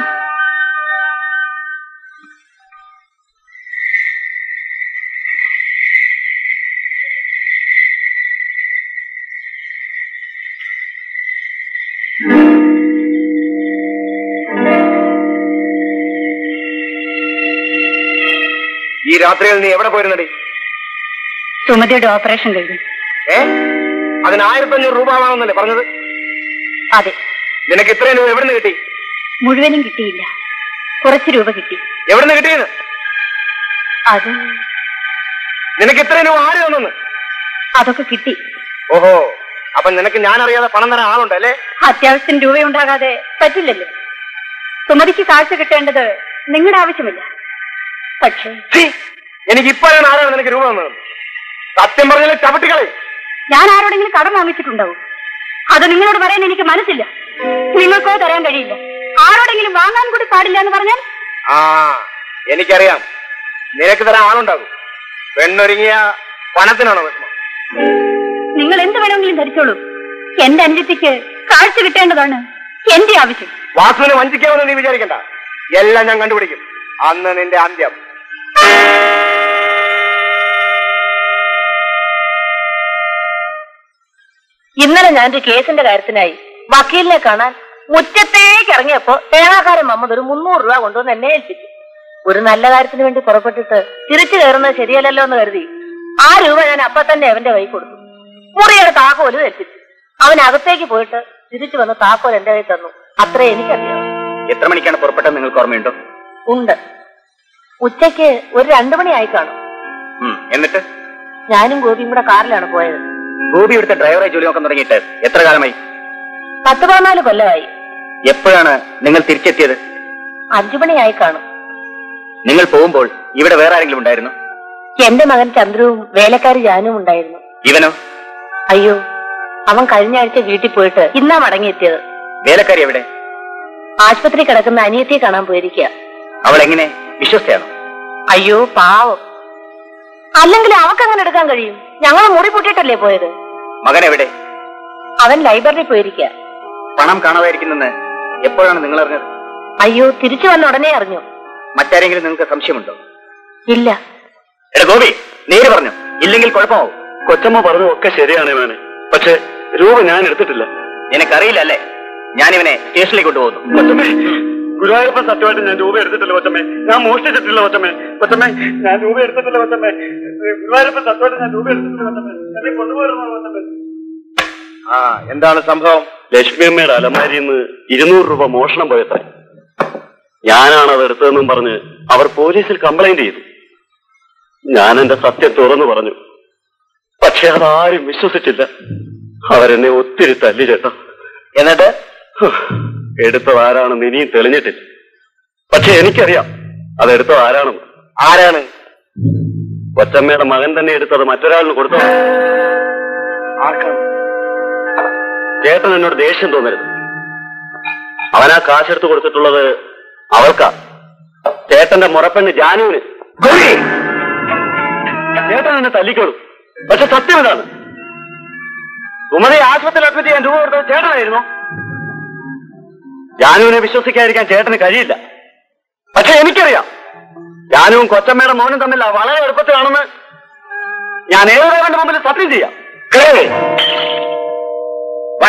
ഈ രാത്രിയിൽ നീ എവിടെ പോയിരുന്നടി സുമതിയുടെ ഓപ്പറേഷൻ കഴിഞ്ഞു ഏ അതിന് ആയിരത്തി അഞ്ഞൂറ് രൂപ ആവാമെന്നല്ലേ പറഞ്ഞത് അതെ നിനക്ക് ഇത്രയും രൂപ എവിടുന്ന് കിട്ടി മുഴുവനും കിട്ടിയില്ല കുറച്ച് രൂപ കിട്ടി എവിടുന്ന് കിട്ടിയെന്ന് അത് നിനക്ക് ഇത്രയും രൂപ ആര് തന്നെന്ന് അതൊക്കെ കിട്ടി ഓഹോ അപ്പൊ നിനക്ക് ഞാൻ അറിയാതെ പണം തരാൻ ആളുണ്ട് അല്ലേ അത്യാവശ്യം രൂപയുണ്ടാകാതെ പറ്റില്ലല്ലോ സുമതിക്ക് കാഴ്ച കിട്ടേണ്ടത് നിങ്ങളുടെ ആവശ്യമില്ല പക്ഷേ ഛീ, എനിക്ക് ഇപ്പോഴാണ് ആരാണ് നിനക്ക് രൂപ തന്നത് സത്യം പറഞ്ഞാൽ ചവിട്ടികളെ ഞാൻ ആരോടെങ്കിലും കടം വാങ്ങിച്ചിട്ടുണ്ടാവും അത് നിങ്ങളോട് പറയാൻ എനിക്ക് മനസ്സില്ല നിങ്ങൾക്കോ തരാൻ കഴിയില്ല ആരോടെങ്കിലും വാങ്ങാൻ കൂടി പാടില്ല എന്ന് പറഞ്ഞാൽ ആ എനിക്കറിയാം നിനക്ക് തരാൻ ആളുണ്ടാകും പെണ്ണൊരുങ്ങിയ പണത്തിനാണോ വിഷമം നിങ്ങൾ എന്ത് വേണമെങ്കിലും ധരിച്ചോളൂ എന്റെ അനുജത്തിക്ക് കാഴ്ച കിട്ടേണ്ടതാണ് എന്റെ ആവശ്യം വാസുവിനെ വഞ്ചിക്കാമെന്ന് നീ വിചാരിക്കണ്ട എല്ലാം ഞാൻ കണ്ടുപിടിക്കും അന്ന് നിന്റെ അന്ത്യം ഇന്നലെ ഞാൻ ഒരു കേസിന്റെ കാര്യത്തിനായി വക്കീലിനെ കാണാൻ മുറ്റത്തേക്ക് ഇറങ്ങിയപ്പോ തേങ്ങാക്കാരൻ മമ്മദ് ഒരു മുന്നൂറ് രൂപ കൊണ്ടുവന്ന് എന്നെ ഏൽപ്പിച്ചു ഒരു നല്ല കാര്യത്തിന് വേണ്ടി പുറപ്പെട്ടിട്ട് തിരിച്ചു കയറുന്നത് ശരിയല്ലല്ലോ എന്ന് കരുതി ആ രൂപ ഞാൻ അപ്പൊ തന്നെ അവന്റെ കൈ കൊടുത്തു മുറിയുടെ താക്കോല് ഏൽപ്പിച്ചു അവൻ അകത്തേക്ക് പോയിട്ട് തിരിച്ചു വന്ന് താക്കോൽ എന്റെ കൈ തന്നു അത്രേ എനിക്കറിയാം എത്ര മണിക്കാണ് പുറപ്പെട്ടത് നിങ്ങൾക്ക് ഓർമ്മയുണ്ടോ ഉണ്ട് ഉച്ചയ്ക്ക് ഒരു രണ്ടു മണിയായി കാണും ഉം, എന്നിട്ട് ഞാനും ഗോപിയും കൂടെ കാറിലാണ് പോയത് ഗോപി ഇവിടുത്തെ ഡ്രൈവറായി ജോലി നോക്കാൻ തുടങ്ങിയിട്ട് എത്ര കാലമായി പത്ത് പതിനാല് കൊല്ലമായി എപ്പോഴാണ് നിങ്ങൾ തിരിച്ചെത്തിയത് അഞ്ചു മണിയായി കാണും നിങ്ങൾ പോകുമ്പോൾ ഇവിടെ വേറെ ആരെങ്കിലും ഉണ്ടായിരുന്നു എന്റെ മകൻ ചന്ദ്രുവും വേലക്കാരി ജാനും ഉണ്ടായിരുന്നു ഇവനോ അയ്യോ അവൻ കഴിഞ്ഞ ആഴ്ച വീട്ടിൽ പോയിട്ട് ഇന്നാ മടങ്ങിയെത്തിയത് വേലക്കാരി എവിടെ ആശുപത്രി കിടക്കുന്ന അനിയത്തിയെ കാണാൻ പോയിരിക്കുക അവൾ എങ്ങനെ വിശ്വസ്തയാണോ അയ്യോ പാവം അല്ലെങ്കിൽ അവക്ക് അങ്ങനെ എടുക്കാൻ കഴിയും ഞങ്ങൾ മുറി പൂട്ടിയിട്ടല്ലേ പോയത് മകൻ എവിടെ അവൻ ലൈബ്രറിയിൽ പോയിരിക്കുക പണം കാണാതായിരിക്കുന്നെന്ന് എപ്പോഴാണ് നിങ്ങൾ അറിഞ്ഞത് അയ്യോ തിരിച്ചു വന്ന ഉടനെ അറിഞ്ഞു മറ്റാരെങ്കിലും നിങ്ങൾക്ക് സംശയമുണ്ടോ ഇല്ല എടാ ഗോപി നേര് പറഞ്ഞു ഇല്ലെങ്കിൽ കുഴപ്പമാവും കൊച്ചമ്മ പറഞ്ഞതൊക്കെ ശരിയാണ് ഇവനെ പക്ഷെ രൂപ ഞാൻ എടുത്തിട്ടില്ല നിനക്കറിയില്ല അല്ലേ ഞാനിവനെ സ്റ്റേഷനിലേക്ക് കൊണ്ടുപോകുന്നു കൊച്ചമ്മേ ഗുരുവായൂരപ്പൻ സത്യമായിട്ട് ഞാൻ രൂപ എടുത്തിട്ടില്ല കൊച്ചമ്മേ ഞാൻ മോഷ്ടിച്ചിട്ടില്ല കൊച്ചമ്മേ കൊച്ചമ്മേ ഞാൻ രൂപ എടുത്തിട്ടില്ല കൊച്ചമ്മേ ഗുരുവായൂരപ്പൻ സത്യമായിട്ട് ഞാൻ രൂപ എടുത്തിട്ടില്ല കൊച്ചമ്മേ എന്നെ കൊണ്ടുപോയിരുന്നു കൊച്ചമ്മേ ആ എന്താണ് സംഭവം ലക്ഷ്മി അമ്മയുടെ അലമാരിയിൽ നിന്ന് ഇരുന്നൂറ് രൂപ മോഷണം പോയത്രേ ഞാനാണ് അത് എടുത്തതെന്നും പറഞ്ഞ് അവർ പോലീസിൽ കംപ്ലൈന്റ് ചെയ്തു ഞാൻ എന്റെ സത്യം തുറന്നു പറഞ്ഞു പക്ഷെ അതാരും വിശ്വസിച്ചില്ല അവരെന്നെ ഒത്തിരി തല്ലി ചേട്ടാ എന്നിട്ട് ഹ്, എടുത്തത് ആരാണെന്ന് ഇനിയും തെളിഞ്ഞിട്ടില്ല പക്ഷെ എനിക്കറിയാം അതെടുത്തത് ആരാണെന്ന് ആരാണ് കൊച്ചമ്മയുടെ മകൻ തന്നെ എടുത്തത് മറ്റൊരാളിന് കൊടുത്തത് ആർക്കാണ് ചേട്ടൻ എന്നോട് ദേഷ്യം തോന്നരുത് അവൻ ആ കാശെടുത്ത് കൊടുത്തിട്ടുള്ളത് അവൾക്കാ ചേട്ടന്റെ മുറപ്പെണ്ണ് ജാനുവിന് ഗൗരി! ചേട്ടൻ എന്നെ തല്ലിക്കോളൂ പക്ഷെ സത്യം ഇതാണ് സുമതി ആശുപത്രിയിൽ അഡ്മിറ്റ് ചെയ്യാൻ രൂപ കൊടുത്തത് ചേട്ടനായിരുന്നു ജാനുവിനെ വിശ്വസിക്കാതിരിക്കാൻ ചേട്ടന് കഴിയില്ല പക്ഷെ എനിക്കറിയാം ജാനുവും കൊച്ചമ്മയുടെ മോനും തമ്മിൽ വളരെ എളുപ്പത്തിലാണെന്ന് ഞാൻ ഏതൊരാളുടെ മുമ്പിൽ സത്യം ചെയ്യാം കേറി. വാ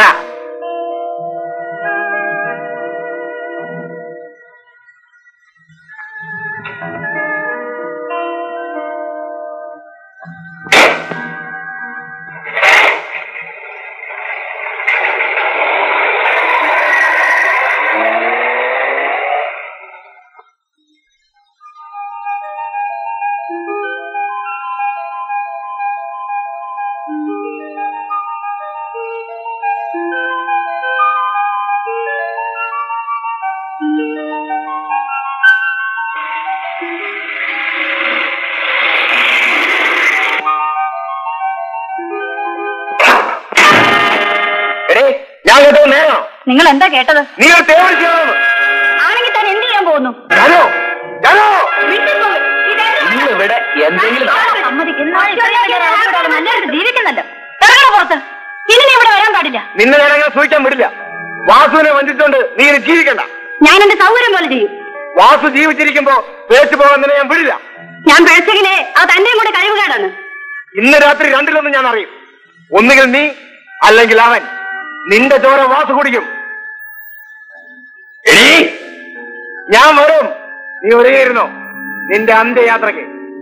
എടേ ഞാൻ കേട്ടത് നേരാണോ നിങ്ങൾ എന്താ കേട്ടത് നീ ഒരു തേവടി ചെയ്യണമെന്ന് ആണെങ്കിൽ താൻ എന്ത് ചെയ്യാൻ പോകുന്നു ജാനോ ജാനോ ഇവിടെ എന്തെങ്കിലും നല്ലതായിട്ട് ജീവിക്കുന്നല്ലോ ഇറങ്ങണ പുറത്ത് ഇനി നീ ഇവിടെ വരാൻ പാടില്ല നിന്നെ ഞാൻ അങ്ങനെ സൂക്ഷിക്കാൻ വിടില്ല വാസുവിനെ വഞ്ചിച്ചുകൊണ്ട് നീ ഇനി ജീവിക്കണ്ട ഞാൻ എന്റെ സൗകര്യം പോലെ ചെയ്യും വാസു ജീവിച്ചിരിക്കുമ്പോ പേച്ചു പോകാൻ നിന്നെ ഞാൻ വിടില്ല ഞാൻ പിഴച്ചെങ്കിലേ അത് തന്റെയും കൂടെ കഴിവുകേടാണ് ഇന്ന് രാത്രി രണ്ടിലൊന്നും ഞാൻ അറിയും ഒന്നുകിൽ നീ അല്ലെങ്കിൽ അവൻ നിന്റെ ചോര വാസു കുടിക്കും എടീ, ഞാൻ വരും നീ ഒരുങ്ങിയിരുന്നോ നിന്റെ അന്ത്യയാത്രയ്ക്ക്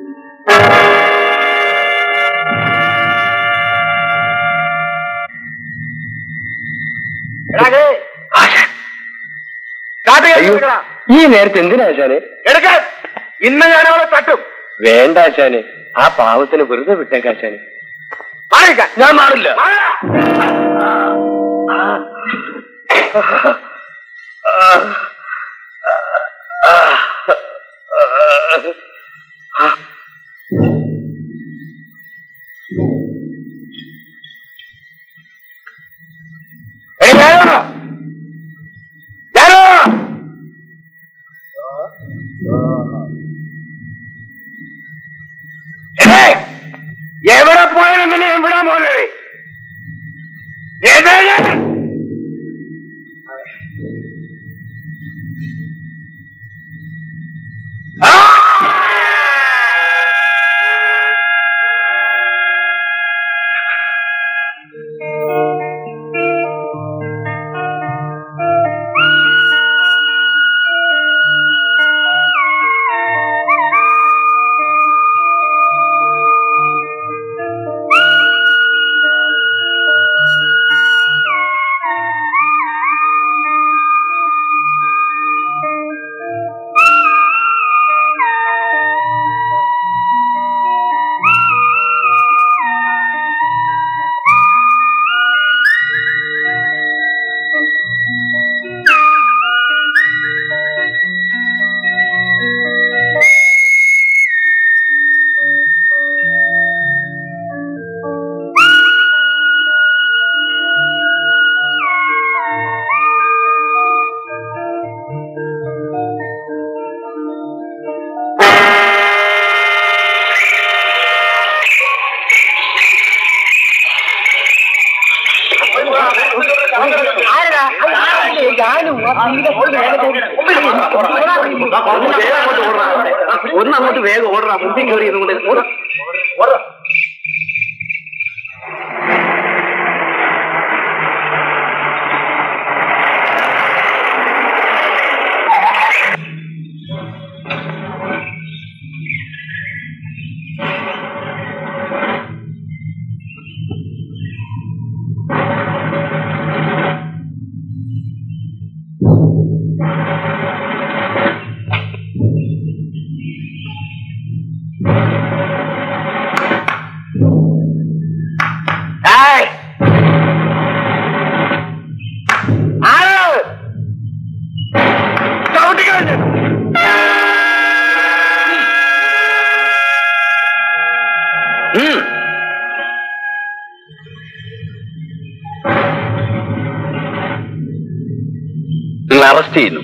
എടാ, ദേ. കാട്ട് കയറ്റി എടുക്കടാ. ഈ നേരത്തെ എന്തിനാ ആശാനെ എടുക്ക ഇന്ന് ഞാൻ അവളെ തട്ടും വേണ്ട ആശാനെ ആ പാവത്തിന് വെറുതെ വിട്ടേക്ക ആശാനെ മാറിക്ക ഞാൻ മാറില്ല ഒന്ന് അങ്ങോട്ട് വേഗം ഓടറാ മുമ്പിൽ കയറി ഇതുകൊണ്ട് നിങ്ങൾ അറസ്റ്റ് ചെയ്യുന്നു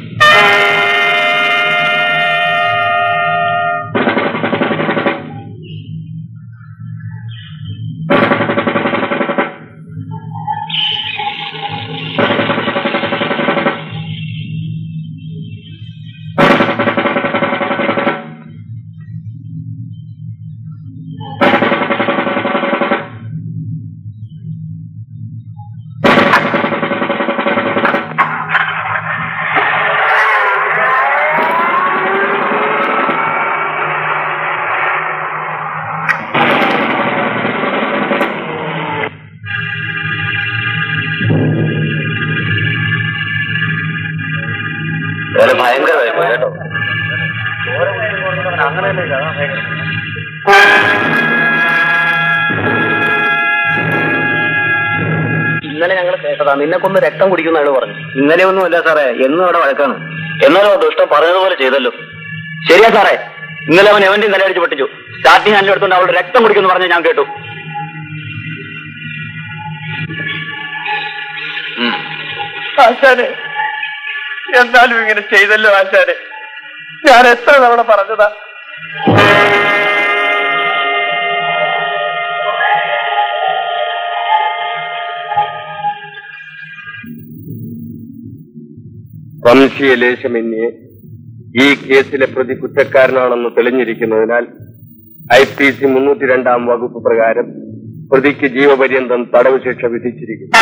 വളരെ ഭയങ്കരമായി പോയി കേട്ടോ ഇന്നലെ ഞങ്ങൾ കേട്ടതാ നിന്നെ കൊന്ന് രക്തം കുടിക്കുന്ന അയാൾ പറഞ്ഞു ഇന്നലെ ഒന്നുമല്ല സാറേ എന്നും അവിടെ വഴക്കാണ് എന്നാലും ആ ദുഷ്ടം പറഞ്ഞതുപോലെ ചെയ്തല്ലോ ശരിയാ സാറേ ഇന്നലെ അവൻ എവന്റെയും തലയടിച്ച് പൊട്ടിച്ചു സ്റ്റാർട്ടിങ് ഹാൻഡിൽ എടുത്തുകൊണ്ട് അവളുടെ രക്തം കുടിക്കുന്നു പറഞ്ഞ് ഞാൻ കേട്ടു ഉം. ആശാനെ എന്നാലും ഇങ്ങനെ ചെയ്തല്ലോ ആശാനെ ഞാൻ എത്ര തവണ പറഞ്ഞതാ വംശീയ ലേശമന്യേ ഈ കേസിലെ പ്രതി കുറ്റക്കാരനാണെന്ന് തെളിഞ്ഞിരിക്കുന്നതിനാൽ ഐ പി സി മുന്നൂറ്റി രണ്ടാം വകുപ്പ് പ്രകാരം പ്രതിക്ക് ജീവപര്യന്തം തടവ് ശിക്ഷ വിധിച്ചിരിക്കുന്നു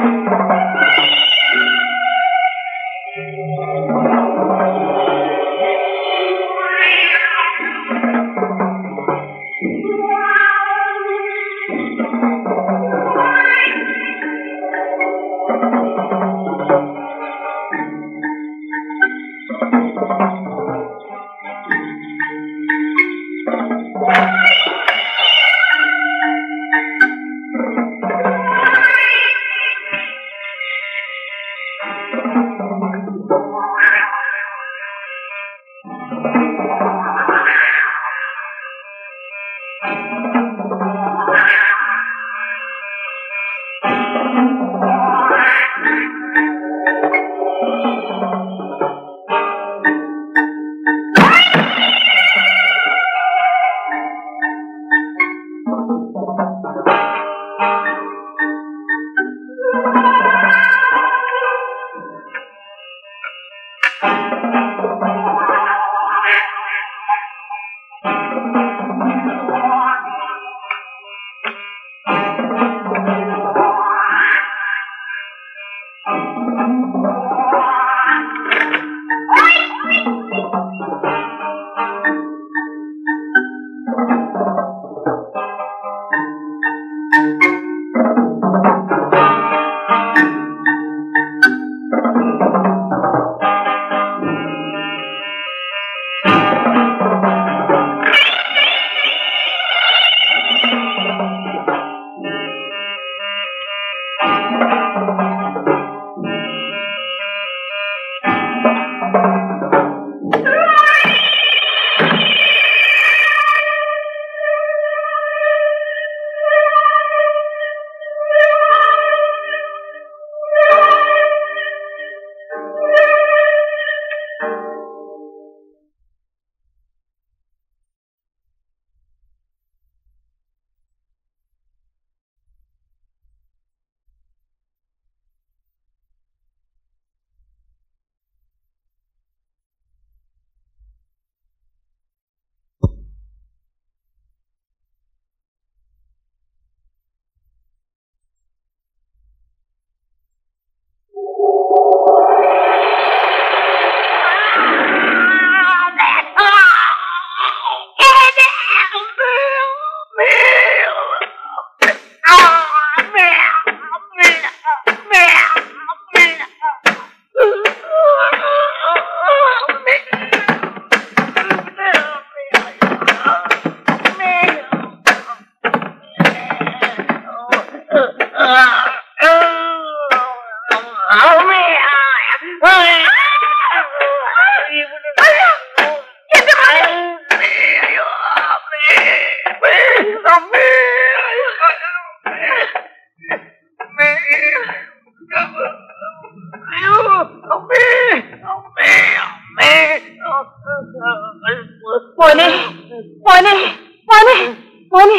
മോനെ മോനെ മോനെ മോനെ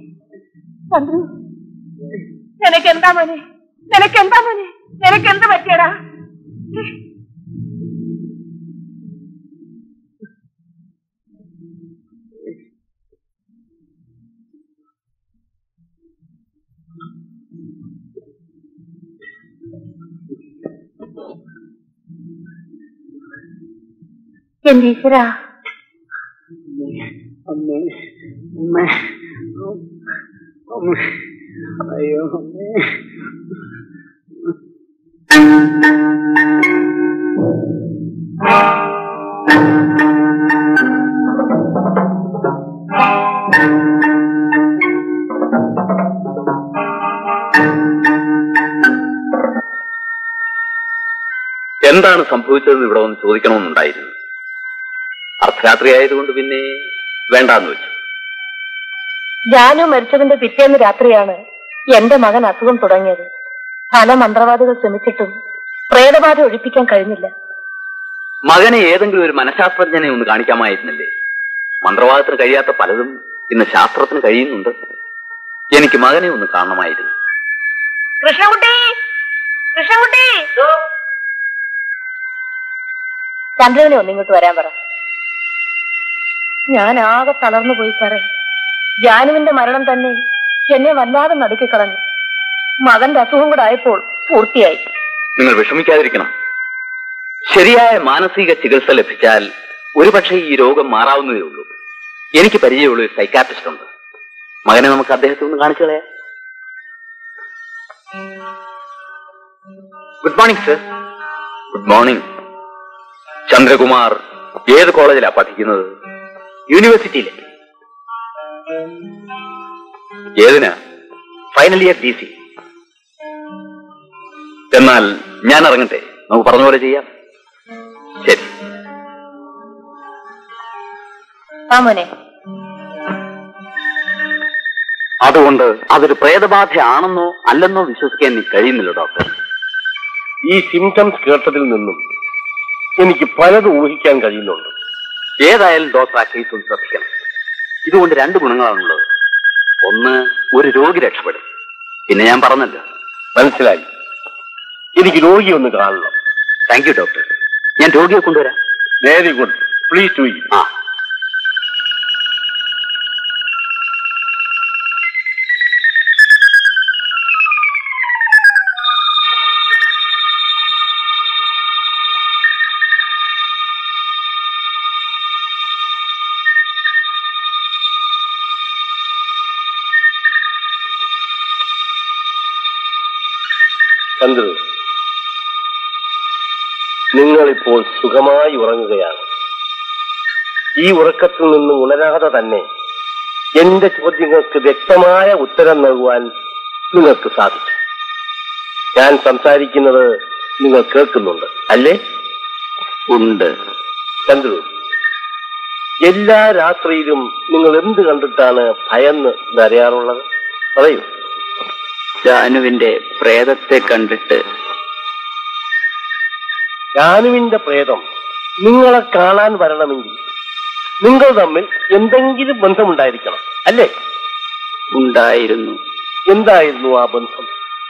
ചന്ദ്രു നിനക്കെന്താ മോനെ നിനക്കെന്താ മോനെ നിനക്കെന്ത് പറ്റിയടാ എന്റെ ഈശ്വരാ അമ്മേ അമ്മേ അമ്മേ അയ്യോ അമ്മേ എന്താണ് സംഭവിച്ചതെന്ന് ഇവിടെ വന്ന് ചോദിക്കണമെന്നുണ്ടായിരുന്നു അർദ്ധരാത്രി ആയതുകൊണ്ട് പിന്നെ വേണ്ടാന്ന് വെച്ചു ജാനു മരിച്ചതിന്റെ പിറ്റേന്ന് രാത്രിയാണ് എന്റെ മകൻ അസുഖം തുടങ്ങിയത് പല മന്ത്രവാദികൾ ശ്രമിച്ചിട്ടും പ്രേതബാധ ഒഴിപ്പിക്കാൻ കഴിഞ്ഞില്ല മകനെ ഏതെങ്കിലും ഒരു മനഃശാസ്ത്രജ്ഞനെ ഒന്ന് കാണിക്കാമായിരുന്നില്ലേ മന്ത്രവാദത്തിന് കഴിയാത്ത പലതും ഇന്ന് ശാസ്ത്രത്തിന് കഴിയുന്നുണ്ട് എനിക്ക് മകനെ ഒന്ന് കാണണമായിരുന്നു കൃഷ്ണകുട്ടി കൃഷ്ണകുട്ടി ചന്ദ്രനെ ഒന്ന് ഇങ്ങോട്ട് വരാൻ പറ ഞാൻ ആകെ തളർന്നു പോയി സാറേ ജാനുവിന്റെ മരണം തന്നെ എന്നെ വല്ലാതെ നടുക്കിക്കളഞ്ഞു മകന്റെ അസുഖം കൂടെ ആയപ്പോൾ പൂർത്തിയായി നിങ്ങൾ വിഷമിക്കാതിരിക്കണം ശരിയായ മാനസിക ചികിത്സ ലഭിച്ചാൽ ഒരുപക്ഷെ ഈ രോഗം മാറാവുന്നതേ ഉള്ളൂ എനിക്ക് പരിചയമുള്ള ഒരു സൈക്കാട്രിസ്റ്റ് ഉണ്ട് മകനെ നമുക്ക് അദ്ദേഹത്തെ ഒന്ന് കാണിച്ചു കളയാം good morning sir good morning Chandrakumar ഏത് കോളേജിലാ പഠിക്കുന്നത് യൂണിവേഴ്സിറ്റിയിലെ ഏതിനാ ഫൈനൽ ഇയർ ഡി സി എന്നാൽ ഞാൻ ഇറങ്ങട്ടെ നമുക്ക് പറഞ്ഞ പോലെ ചെയ്യാം ശരി ആ മോനെ അതുകൊണ്ട് അതൊരു പ്രേതബാധയാണെന്നോ അല്ലെന്നോ വിശ്വസിക്കാൻ എനിക്ക് കഴിയുന്നില്ല ഡോക്ടർ ഈ സിംറ്റംസ് കേട്ടതിൽ നിന്നും എനിക്ക് പലതും ഊഹിക്കാൻ കഴിയുന്നുണ്ട് ഏതായാലും ഡോക്ടർ ആ കേസ് ഒന്ന് ശ്രദ്ധിക്കണം ഇതുകൊണ്ട് രണ്ട് ഗുണങ്ങളാണുള്ളത് ഒന്ന് ഒരു രോഗി രക്ഷപ്പെടും പിന്നെ ഞാൻ പറഞ്ഞല്ലോ മനസ്സിലായി എനിക്ക് രോഗി ഒന്ന് കാണണം താങ്ക് യു ഡോക്ടർ ഞാൻ രോഗിയെ കൊണ്ടുവരാം വെരി ഗുഡ് പ്ലീസ് ടു ആ ചന്ദ്രു നിങ്ങളിപ്പോൾ സുഖമായി ഉറങ്ങുകയാണ് ഈ ഉറക്കത്തിൽ നിന്ന് ഉണരാതെ തന്നെ എന്റെ ചോദ്യങ്ങൾക്ക് വ്യക്തമായ ഉത്തരം നൽകുവാൻ നിങ്ങൾക്ക് സാധിക്കും ഞാൻ സംസാരിക്കുന്നത് നിങ്ങൾ കേൾക്കുന്നുണ്ട് അല്ലേ ഉണ്ട് ചന്ദ്രു എല്ലാ രാത്രിയിലും നിങ്ങൾ എന്ത് കണ്ടിട്ടാണ് ഭയന്ന് നരയാറുള്ളത് പറയൂ ജാനുവിന്റെ പ്രേതത്തെ കണ്ടിട്ട് ജാനുവിന്റെ പ്രേതം നിങ്ങളെ കാണാൻ വരണമെങ്കിൽ നിങ്ങൾ തമ്മിൽ എന്തെങ്കിലും ബന്ധമുണ്ടായിരിക്കണം അല്ലേ ഉണ്ടായിരുന്നു എന്തായിരുന്നു ആ ബന്ധം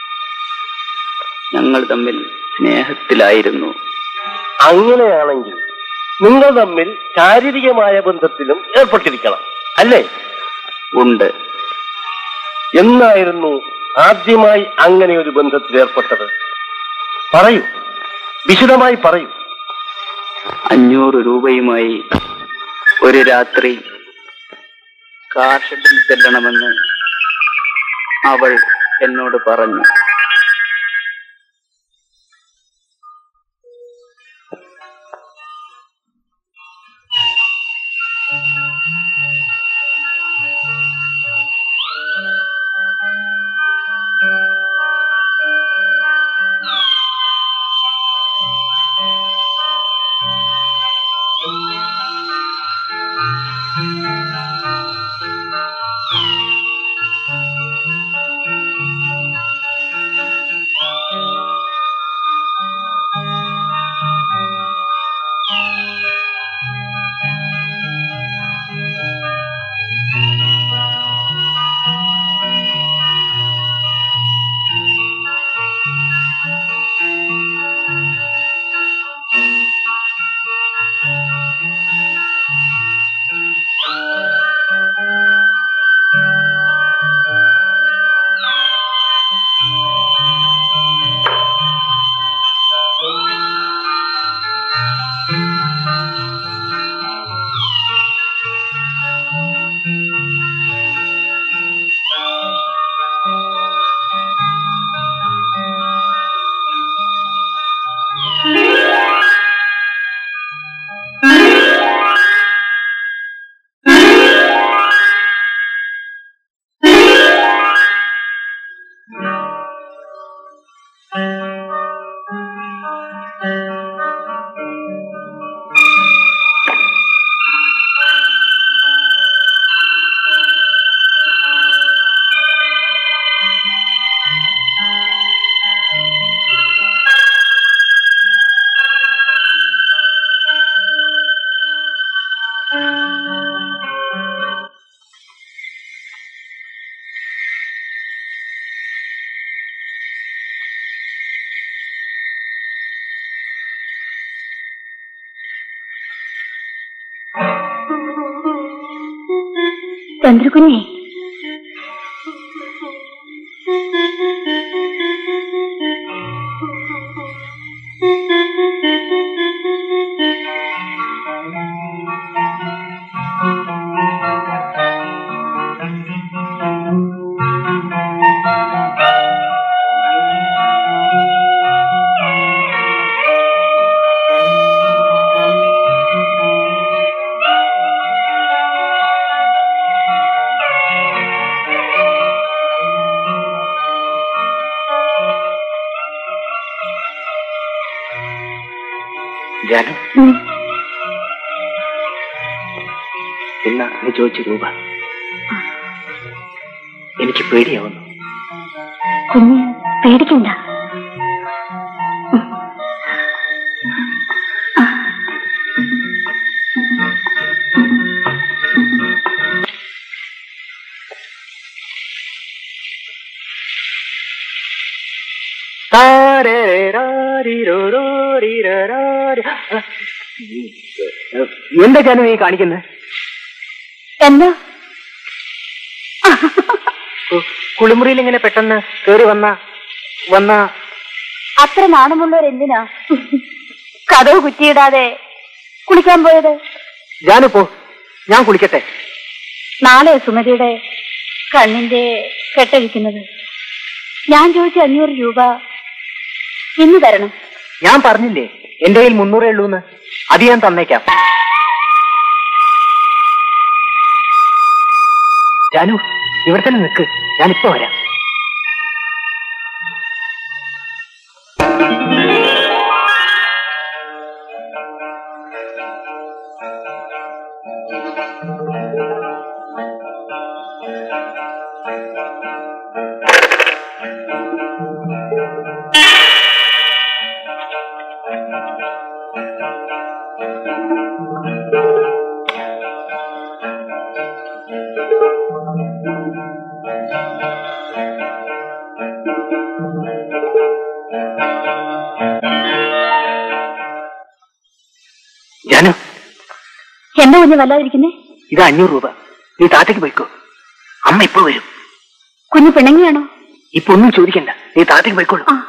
ഞങ്ങൾ തമ്മിൽ സ്നേഹത്തിലായിരുന്നു അങ്ങനെയാണെങ്കിൽ നിങ്ങൾ തമ്മിൽ ശാരീരികമായ ബന്ധത്തിലും ഏർപ്പെട്ടിരിക്കണം അല്ലേ ഉണ്ട് എന്നായിരുന്നു ആദ്യമായി അങ്ങനെ ഒരു ബന്ധത്തിൽ ഏർപ്പെട്ടത് പറയൂ വിശദമായി പറയൂ അഞ്ഞൂറ് രൂപയുമായി ഒരു രാത്രി കാർ ഷെഡിൽ ചെല്ലണമെന്ന് അവൾ എന്നോട് പറഞ്ഞു ചന്ദ്രകുഞ്ഞെ ജാനു എന്നാ നീ ചോദിച്ച രൂപ എനിക്ക് പേടിയാവുന്നു കുഞ്ഞ് പേടിക്കണ്ട എന്താ ജാനു നീ കാണിക്കുന്നത് എന്താ കുളിമുറിയിൽ ഇങ്ങനെ പെട്ടെന്ന് കേറി വന്ന വന്ന അത്ര നാണമുള്ളവർ എന്തിനാ കഥവ് കുറ്റിയിടാതെ കുളിക്കാൻ പോയത് ജാനു പോ ഞാൻ കുളിക്കട്ടെ നാളെ സുമതിയുടെ കണ്ണിന്റെ കെട്ടഴിക്കുന്നത് ഞാൻ ചോദിച്ച അഞ്ഞൂറ് രൂപ ഇന്ന് തരണം ഞാൻ പറഞ്ഞില്ലേ എന്റെ കയ്യിൽ മുന്നൂറേ ഉള്ളൂന്ന് അത് ഞാൻ തന്നേക്കാം ജാനു ഇവിടെ തന്നെ നിൽക്ക് ഞാനിപ്പോ വരാം ജാനു എന്താ കുഞ്ഞ് വല്ലാതിരിക്കുന്നേ ഇത് അഞ്ഞൂറ് രൂപ നീ താത്തേക്ക് പോയിക്കോ അമ്മ ഇപ്പൊ വരും കുഞ്ഞ് പിണങ്ങിയാണോ ഇപ്പൊ ഒന്നും ചോദിക്കണ്ട നീ താത്തേക്ക് പോയിക്കോളൂ ആ.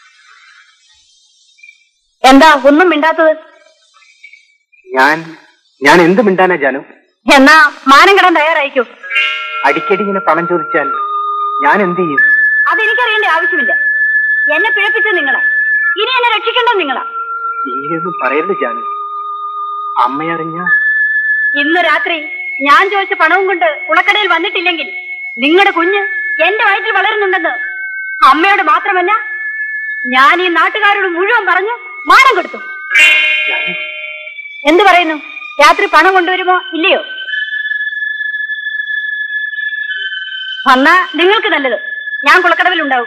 എന്താ ഒന്നും മിണ്ടാത്തത് ഞാൻ ഞാൻ എന്ത് മിണ്ടാനാ ജാനു എന്നാ മാനം കിടാൻ തയ്യാറായിക്കോ അടിക്കടി ഇങ്ങനെ പണം ചോദിച്ചാൽ ഞാൻ എന്ത് ചെയ്യും അതെനിക്കറിയേണ്ട ആവശ്യമില്ല എന്നെ പിഴപ്പിച്ചത് നിങ്ങളാ ഇനി എന്നെ രക്ഷിക്കേണ്ടത് നിങ്ങളാ ഇങ്ങനെയൊന്നും പറയരുത് ജാനു അമ്മയറിഞ്ഞ ഇന്ന് രാത്രി ഞാൻ ചോദിച്ച പണവും കൊണ്ട് കുളക്കടയിൽ വന്നിട്ടില്ലെങ്കിൽ നിങ്ങളുടെ കുഞ്ഞ് എന്റെ വയറ്റിൽ വളരുന്നുണ്ടെന്ന് അമ്മയോട് മാത്രമല്ല ഞാൻ ഈ നാട്ടുകാരോട് മുഴുവൻ പറഞ്ഞു മാനം കൊടുത്തു എന്ത് പറയുന്നു രാത്രി പണം കൊണ്ടുവരുമോ ഇല്ലയോ വന്നാ നിങ്ങൾക്ക് നല്ലത് ഞാൻ കുളക്കടവിൽ ഉണ്ടാവും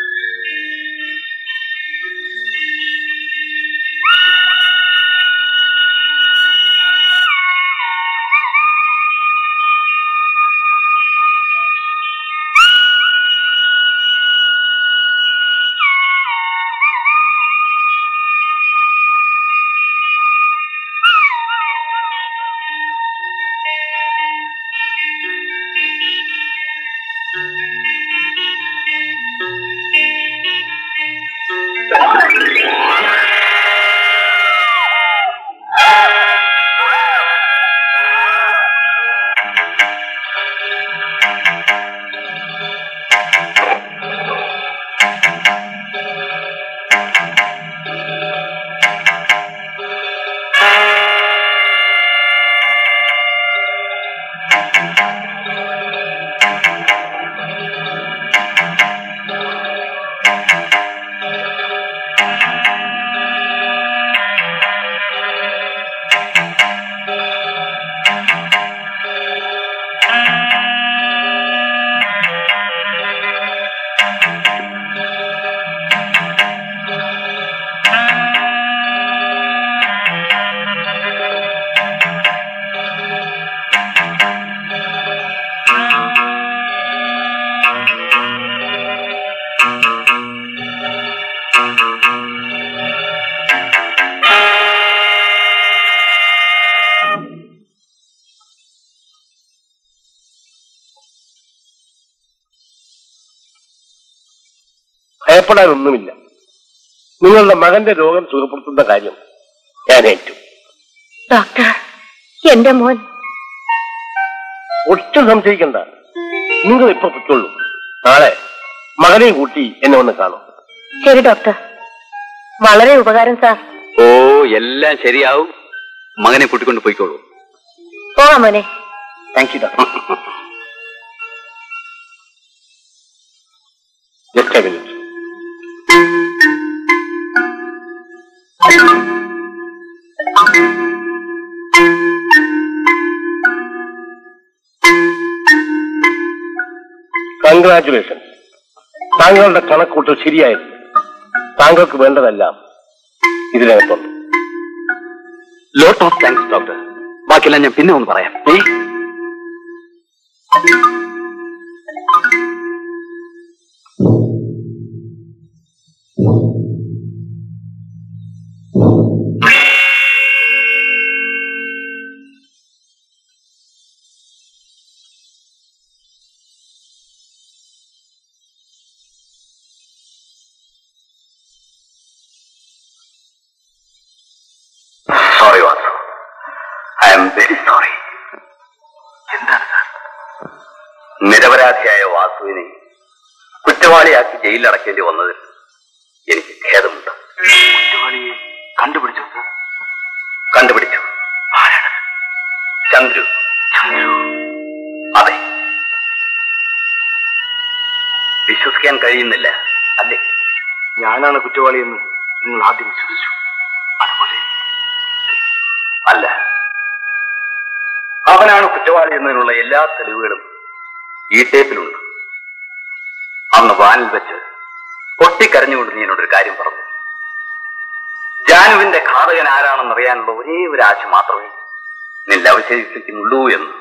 ഭയപ്പെടാനൊന്നുമില്ല നിങ്ങളുടെ മകന്റെ രോഗം സുഖപ്പെടുത്തുന്ന കാര്യം ഞാൻ ഏറ്റു ഡോക്ടർ എന്റെ മോൻ ഒട്ടും സംശയിക്കണ്ട നിങ്ങൾ ഇപ്പൊ പൊയ്ക്കൊള്ളൂ നാളെ മകനെയും കൂട്ടി എന്നെ ഒന്ന് കാണും ശരി ഡോക്ടർ വളരെ ഉപകാരം സാർ ഓ എല്ലാം ശരിയാവും മകനെ കൂട്ടിക്കൊണ്ട് പോയിക്കോളൂ പോവാം മോനെ thank you doctor just a minute congratulation താങ്കളുടെ കണക്കൂട്ടൽ ശരിയായിരുന്നു താങ്കൾക്ക് വേണ്ടതെല്ലാം ഇതിനകത്തുണ്ട് ലോട്ട് ഓഫ് താങ്ക്സ് ഡോക്ടർ ബാക്കിയെല്ലാം ഞാൻ പിന്നെ ഒന്ന് പറയാം ഏ? Sorry Vasu I am very sorry എന്താണ് സാർ നിരപരാധിയായ വാസുവിനെ കുറ്റവാളിയാക്കി ജയിലിൽ അടക്കേണ്ടി വന്നതിൽ എനിക്ക് ഖേദമുണ്ട് കുറ്റവാളിയെ കണ്ടുപിടിച്ചു സാർ കണ്ടുപിടിച്ചു ആരാണ് ചന്ദ്രു ചന്ദ്രു അതെ വിശ്വസിക്കാൻ കഴിയുന്നില്ല അല്ലേ ഞാനാണ് കുറ്റവാളിയെന്ന് നിങ്ങൾ ആദ്യം വിശ്വസിച്ചു അതുപോലെ അല്ല അവനാണ് കുറ്റവാളി എന്നതിനുള്ള എല്ലാ തെളിവുകളും ഈ ടേപ്പിലുണ്ട് അന്ന് വാനിൽ വെച്ച് പൊട്ടിക്കരഞ്ഞുകൊണ്ട് നീ എന്നോടൊരു കാര്യം പറഞ്ഞു ജാനുവിന്റെ ഘാതകൻ ആരാണെന്ന് അറിയാനുള്ള ഒരേ ഒരു ആശ മാത്രമേ നിന്റെ അവശേഷിക്കുന്നുള്ളൂ എന്ന്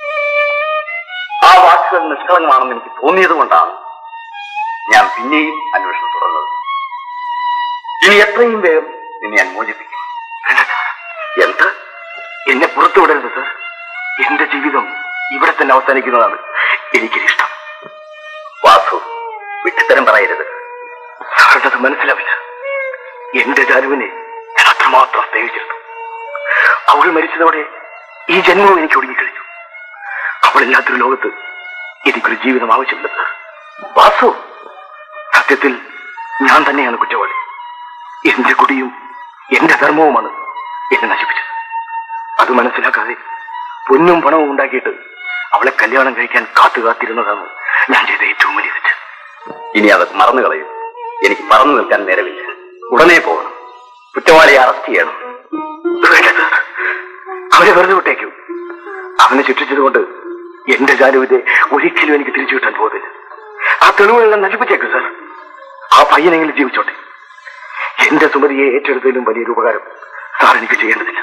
ആ വാക്കുകൾ നിഷ്കളങ്കമാണെന്ന് എനിക്ക് തോന്നിയത് കൊണ്ടാണ് ഞാൻ പിന്നെയും അന്വേഷണം തുടർന്നത് ഇനി എത്രയും വേഗം നിന്നെ ഞാൻ മോചിപ്പിക്കും എന്ത് എന്നെ പുറത്തു വിടരുത് സർ എന്റെ ജീവിതം ഇവിടെ തന്നെ അവസാനിക്കുന്നതാണ് എനിക്കിഷ്ടം വാസു വിട്ടിത്തരം പറയരുത് സാറിനത് മനസ്സിലാവില്ല എന്റെ ജാനുവിനെ ഞാൻ അത്രമാത്രം സ്നേഹിച്ചിരുന്നു അവൾ മരിച്ചതോടെ ഈ ജന്മവും എനിക്ക് ഒടുങ്ങിക്കഴിഞ്ഞു അവളില്ലാത്തൊരു ലോകത്ത് എനിക്കൊരു ജീവിതം ആവശ്യമില്ല സർ വാസു സത്യത്തിൽ ഞാൻ തന്നെയാണ് കുറ്റവാളി എന്റെ കുടിയും എന്റെ ധർമ്മവുമാണ് എന്നെ നശിപ്പിച്ചത് അത് മനസ്സിലാക്കാതെ പൊന്നും പണവും ഉണ്ടാക്കിയിട്ട് അവളെ കല്യാണം കഴിക്കാൻ കാത്തു കാത്തിരുന്നതാണ് ഞാൻ ചെയ്ത ഏറ്റവും വലിയ തെറ്റ് ഇനി അത് മറന്നു കളയും എനിക്ക് പറന്നു നിൽക്കാൻ നേരമില്ല ഉടനെ പോകണം കുറ്റവാളിയെ അറസ്റ്റ് ചെയ്യണം വേണ്ട സാർ അവനെ വെറുതെ വിട്ടേക്കൂ അവനെ ശിക്ഷിച്ചതുകൊണ്ട് എന്റെ ജാനുവിന്റെ ഒരിക്കലും എനിക്ക് തിരിച്ചു കിട്ടാൻ പോകുന്നില്ല ആ തെളിവുകളെല്ലാം നശിപ്പിച്ചേക്കൂ സാർ ആ പയ്യനെങ്കിലും ജീവിച്ചോട്ടെ എന്റെ സുമതിയെ ഏറ്റെടുത്തതിലും വലിയൊരു ഉപകാരം സാർ എനിക്ക് ചെയ്യേണ്ടതില്ല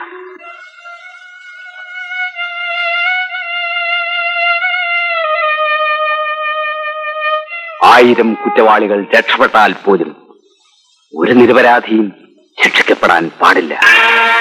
ആയിരം കുറ്റവാളികൾ രക്ഷപ്പെട്ടാൽ പോലും ഒരു നിരപരാധിയും ശിക്ഷിക്കപ്പെടാൻ പാടില്ല